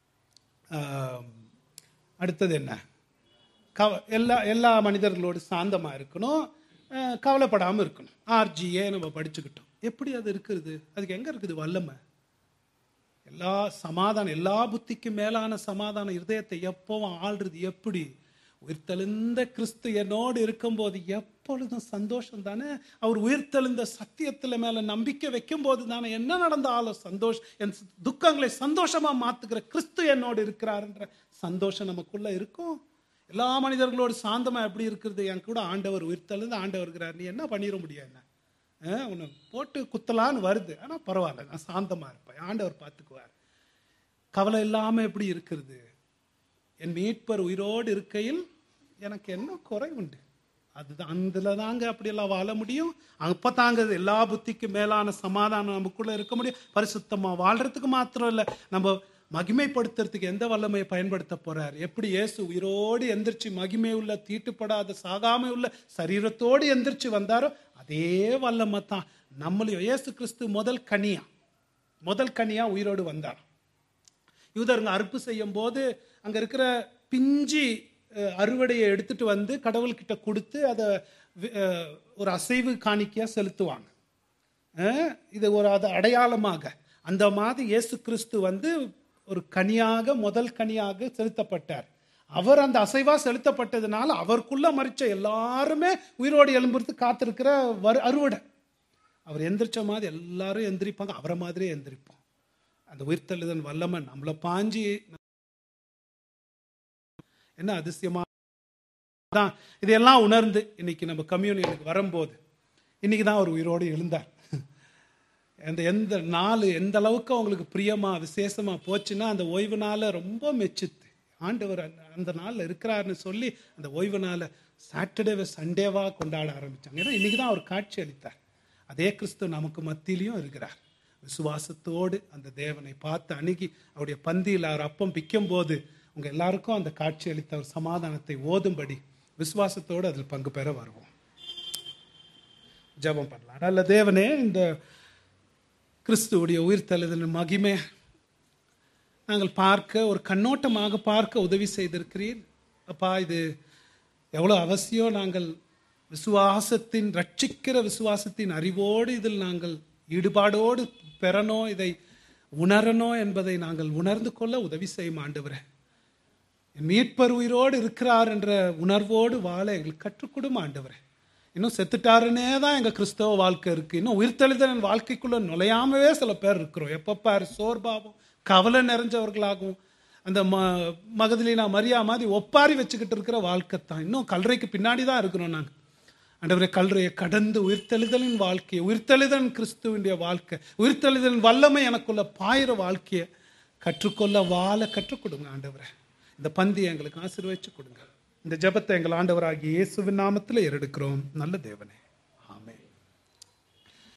ஆம், அடுத்தது என்ன கவ எல்லா எல்லா மனிதர்களோடு சாந்தமாக இருக்கணும் அஹ், கவலைப்படாமல் இருக்கணும் ஆர்ஜிஏ நம்ம படிச்சுக்கிட்டோம் எப்படி அது இருக்குது அதுக்கு எங்கே இருக்குது வல்லமை எல்லா சமாதானம் எல்லா புத்திக்கும் மேலான சமாதானம் இருதயத்தை எப்பவும் ஆள்றது எப்படி உயிர்த்தெழுந்த கிறிஸ்து என்னோடு இருக்கும்போது எப்பொழுதும் சந்தோஷம் தானே அவர் உயிர்த்தெழுந்த சத்தியத்துல மேல நம்பிக்கை வைக்கும் போது தானே என்ன நடந்தாலும் சந்தோஷம் என் துக்கங்களை சந்தோஷமா மாத்துகிற கிறிஸ்து என்னோடு இருக்கிறாருன்ற சந்தோஷம் நமக்குள்ள இருக்கும் எல்லா மனிதர்களோடு சாந்தமா எப்படி இருக்கிறது என் கூட ஆண்டவர் உயிர்த்தெழுந்து ஆண்டவர் இருக்கிறார் நீ என்ன பண்ணிட முடியும் என்ன அஹ், உன்னை போட்டு குத்தலான்னு வருது ஆனா பரவாயில்ல நான் சாந்தமா இருப்பேன் ஆண்டவர் பார்த்துக்குவார் கவலை இல்லாம எப்படி இருக்கிறது என் மீட்பர் உயிரோடு இருக்கையில் எனக்கு என்ன குறை உண்டு அதுதான் அதுல தாங்க அப்படியெல்லாம் வாழ முடியும் அப்ப தாங்க எல்லா புத்திக்கும் மேலான சமாதானம் நமக்குள்ள இருக்க முடியும் பரிசுத்தமா வாழ்றதுக்கு மாத்திரம் இல்ல நம்ம மகிமைப்படுத்துறதுக்கு எந்த வல்லமையை பயன்படுத்த போறார் எப்படி இயேசு உயிரோடு எந்திரிச்சு மகிமை உள்ள தீட்டுப்படாத சாகாமை உள்ள சரீரத்தோடு எந்திரிச்சு வந்தாரோ அதே வல்லமை தான் நம்மளையும் இயேசு கிறிஸ்து முதல் கனியா முதல் கனியா உயிரோடு வந்தார் யூதருங்க அறுப்பு செய்யும் போது அங்க இருக்கிற பிஞ்சி அஹ், அறுவடையை எடுத்துட்டு வந்து கடவுள்கிட்ட கொடுத்து அதை வி- அஹ், ஒரு அசைவு காணிக்கையா செலுத்துவாங்க அஹ், இது ஒரு அது அடையாளமாக அந்த மாதிரி இயேசு கிறிஸ்து வந்து ஒரு கனியாக முதல் கனியாக செலுத்தப்பட்டார் அவர் அந்த அசைவா செலுத்தப்பட்டதுனால அவருக்குள்ள மறிச்ச எல்லாருமே உயிரோடு எழும்புறது காத்திருக்கிற வரு அறுவடை அவர் எந்திரிச்ச மாதிரி எல்லாரும் எந்திரிப்பாங்க அவரை மாதிரியே எந்திரிப்போம் அந்த உயிர்த்தெழுதல் வல்லமை நம்மளை பாஞ்சி என்ன அதிசயமா தான் இதையெல்லாம் உணர்ந்து இன்னைக்கு நம்ம கம்யூனியனுக்கு வரும்போது இன்னைக்கு தான் அவர் உயிரோடு எழுந்தார் அந்த எந்த நாள் எந்த அளவுக்கு அவங்களுக்கு பிரியமா விசேஷமா போச்சுன்னா அந்த ஓய்வு நாளை ரொம்ப மெச்சுத்து ஆண்டவர் அந்த- அந்த நாள்ல இருக்கிறாருன்னு சொல்லி அந்த ஓய்வு நாளை சாட்டர்டேவை சண்டேவா கொண்டாட ஆரம்பிச்சாங்க ஏன்னா இன்னைக்கு தான் அவர் காட்சி அளித்தார் அதே கிறிஸ்து நமக்கு மத்தியிலையும் இருக்கிறார் விசுவாசத்தோடு அந்த தேவனை பார்த்து அணுகி அவருடைய பந்தியில் அவர் அப்பம் பிக்கும் போது உங்க எல்லாருக்கும் அந்த காட்சி அளித்த ஒரு சமாதானத்தை ஓதும்படி விசுவாசத்தோடு அதில் பங்கு பெற வருவோம் ஜெபம் பண்ணலாம் நல்ல தேவனே இந்த கிறிஸ்துவுடைய உயிர்த்தெழுதலின் மகிமை நாங்கள் பார்க்க ஒரு கண்ணோட்டமாக பார்க்க உதவி செய்திருக்கிறீர் அப்பா இது எவ்வளோ அவசியம் நாங்கள் விசுவாசத்தின் ரட்சிக்கிற விசுவாசத்தின் அறிவோடு இதில் நாங்கள் ஈடுபாடோடு பெறணும் இதை உணரணும் என்பதை நாங்கள் உணர்ந்து கொள்ள உதவி செய்யும் ஆண்டவரே என் மீட்பர் உயிரோடு இருக்கிறார் என்ற உணர்வோடு வாழ எங்களுக்கு கற்றுக் கொடுங்க ஆண்டவரே இன்னும் செத்துட்டாருன்னே தான் எங்க கிறிஸ்தவ வாழ்க்கை இருக்கு இன்னும் உயிர்த்தெழுதல் வாழ்க்கைக்குள்ள நுழையாமவே சில பேர் இருக்கிறோம் எப்ப பாரு சோர்பாவும் கவலை நிறைஞ்சவர்களாகவும் அந்த ம மகதிலினா மரியா மாதிரி ஒப்பாரி வச்சுக்கிட்டு இருக்கிற வாழ்க்கை தான் இன்னும் கல்லறைக்கு பின்னாடி தான் இருக்கிறோம் நாங்கள் ஆண்டவரே கல்றையை கடந்து உயிர்த்தெழுதலின் வாழ்க்கையை உயிர்த்தெழுதலின் கிறிஸ்துவனுடைய வாழ்க்கை உயிர்த்தெழுதலின் வல்லமை எனக்குள்ள பாயிர வாழ்க்கையை கற்றுக்கொள்ள வாழ கற்றுக் கொடுங்க ஆண்டவரே இந்த பந்தி எங்களுக்கு ஆசீர்வதிச்சு கொடுங்க இந்த ஜெபத்தை எங்கள் ஆண்டவராகிய இயேசுவின் நாமத்தில் ஏறெடுக்கிறோம் நல்ல தேவனே ஆமென்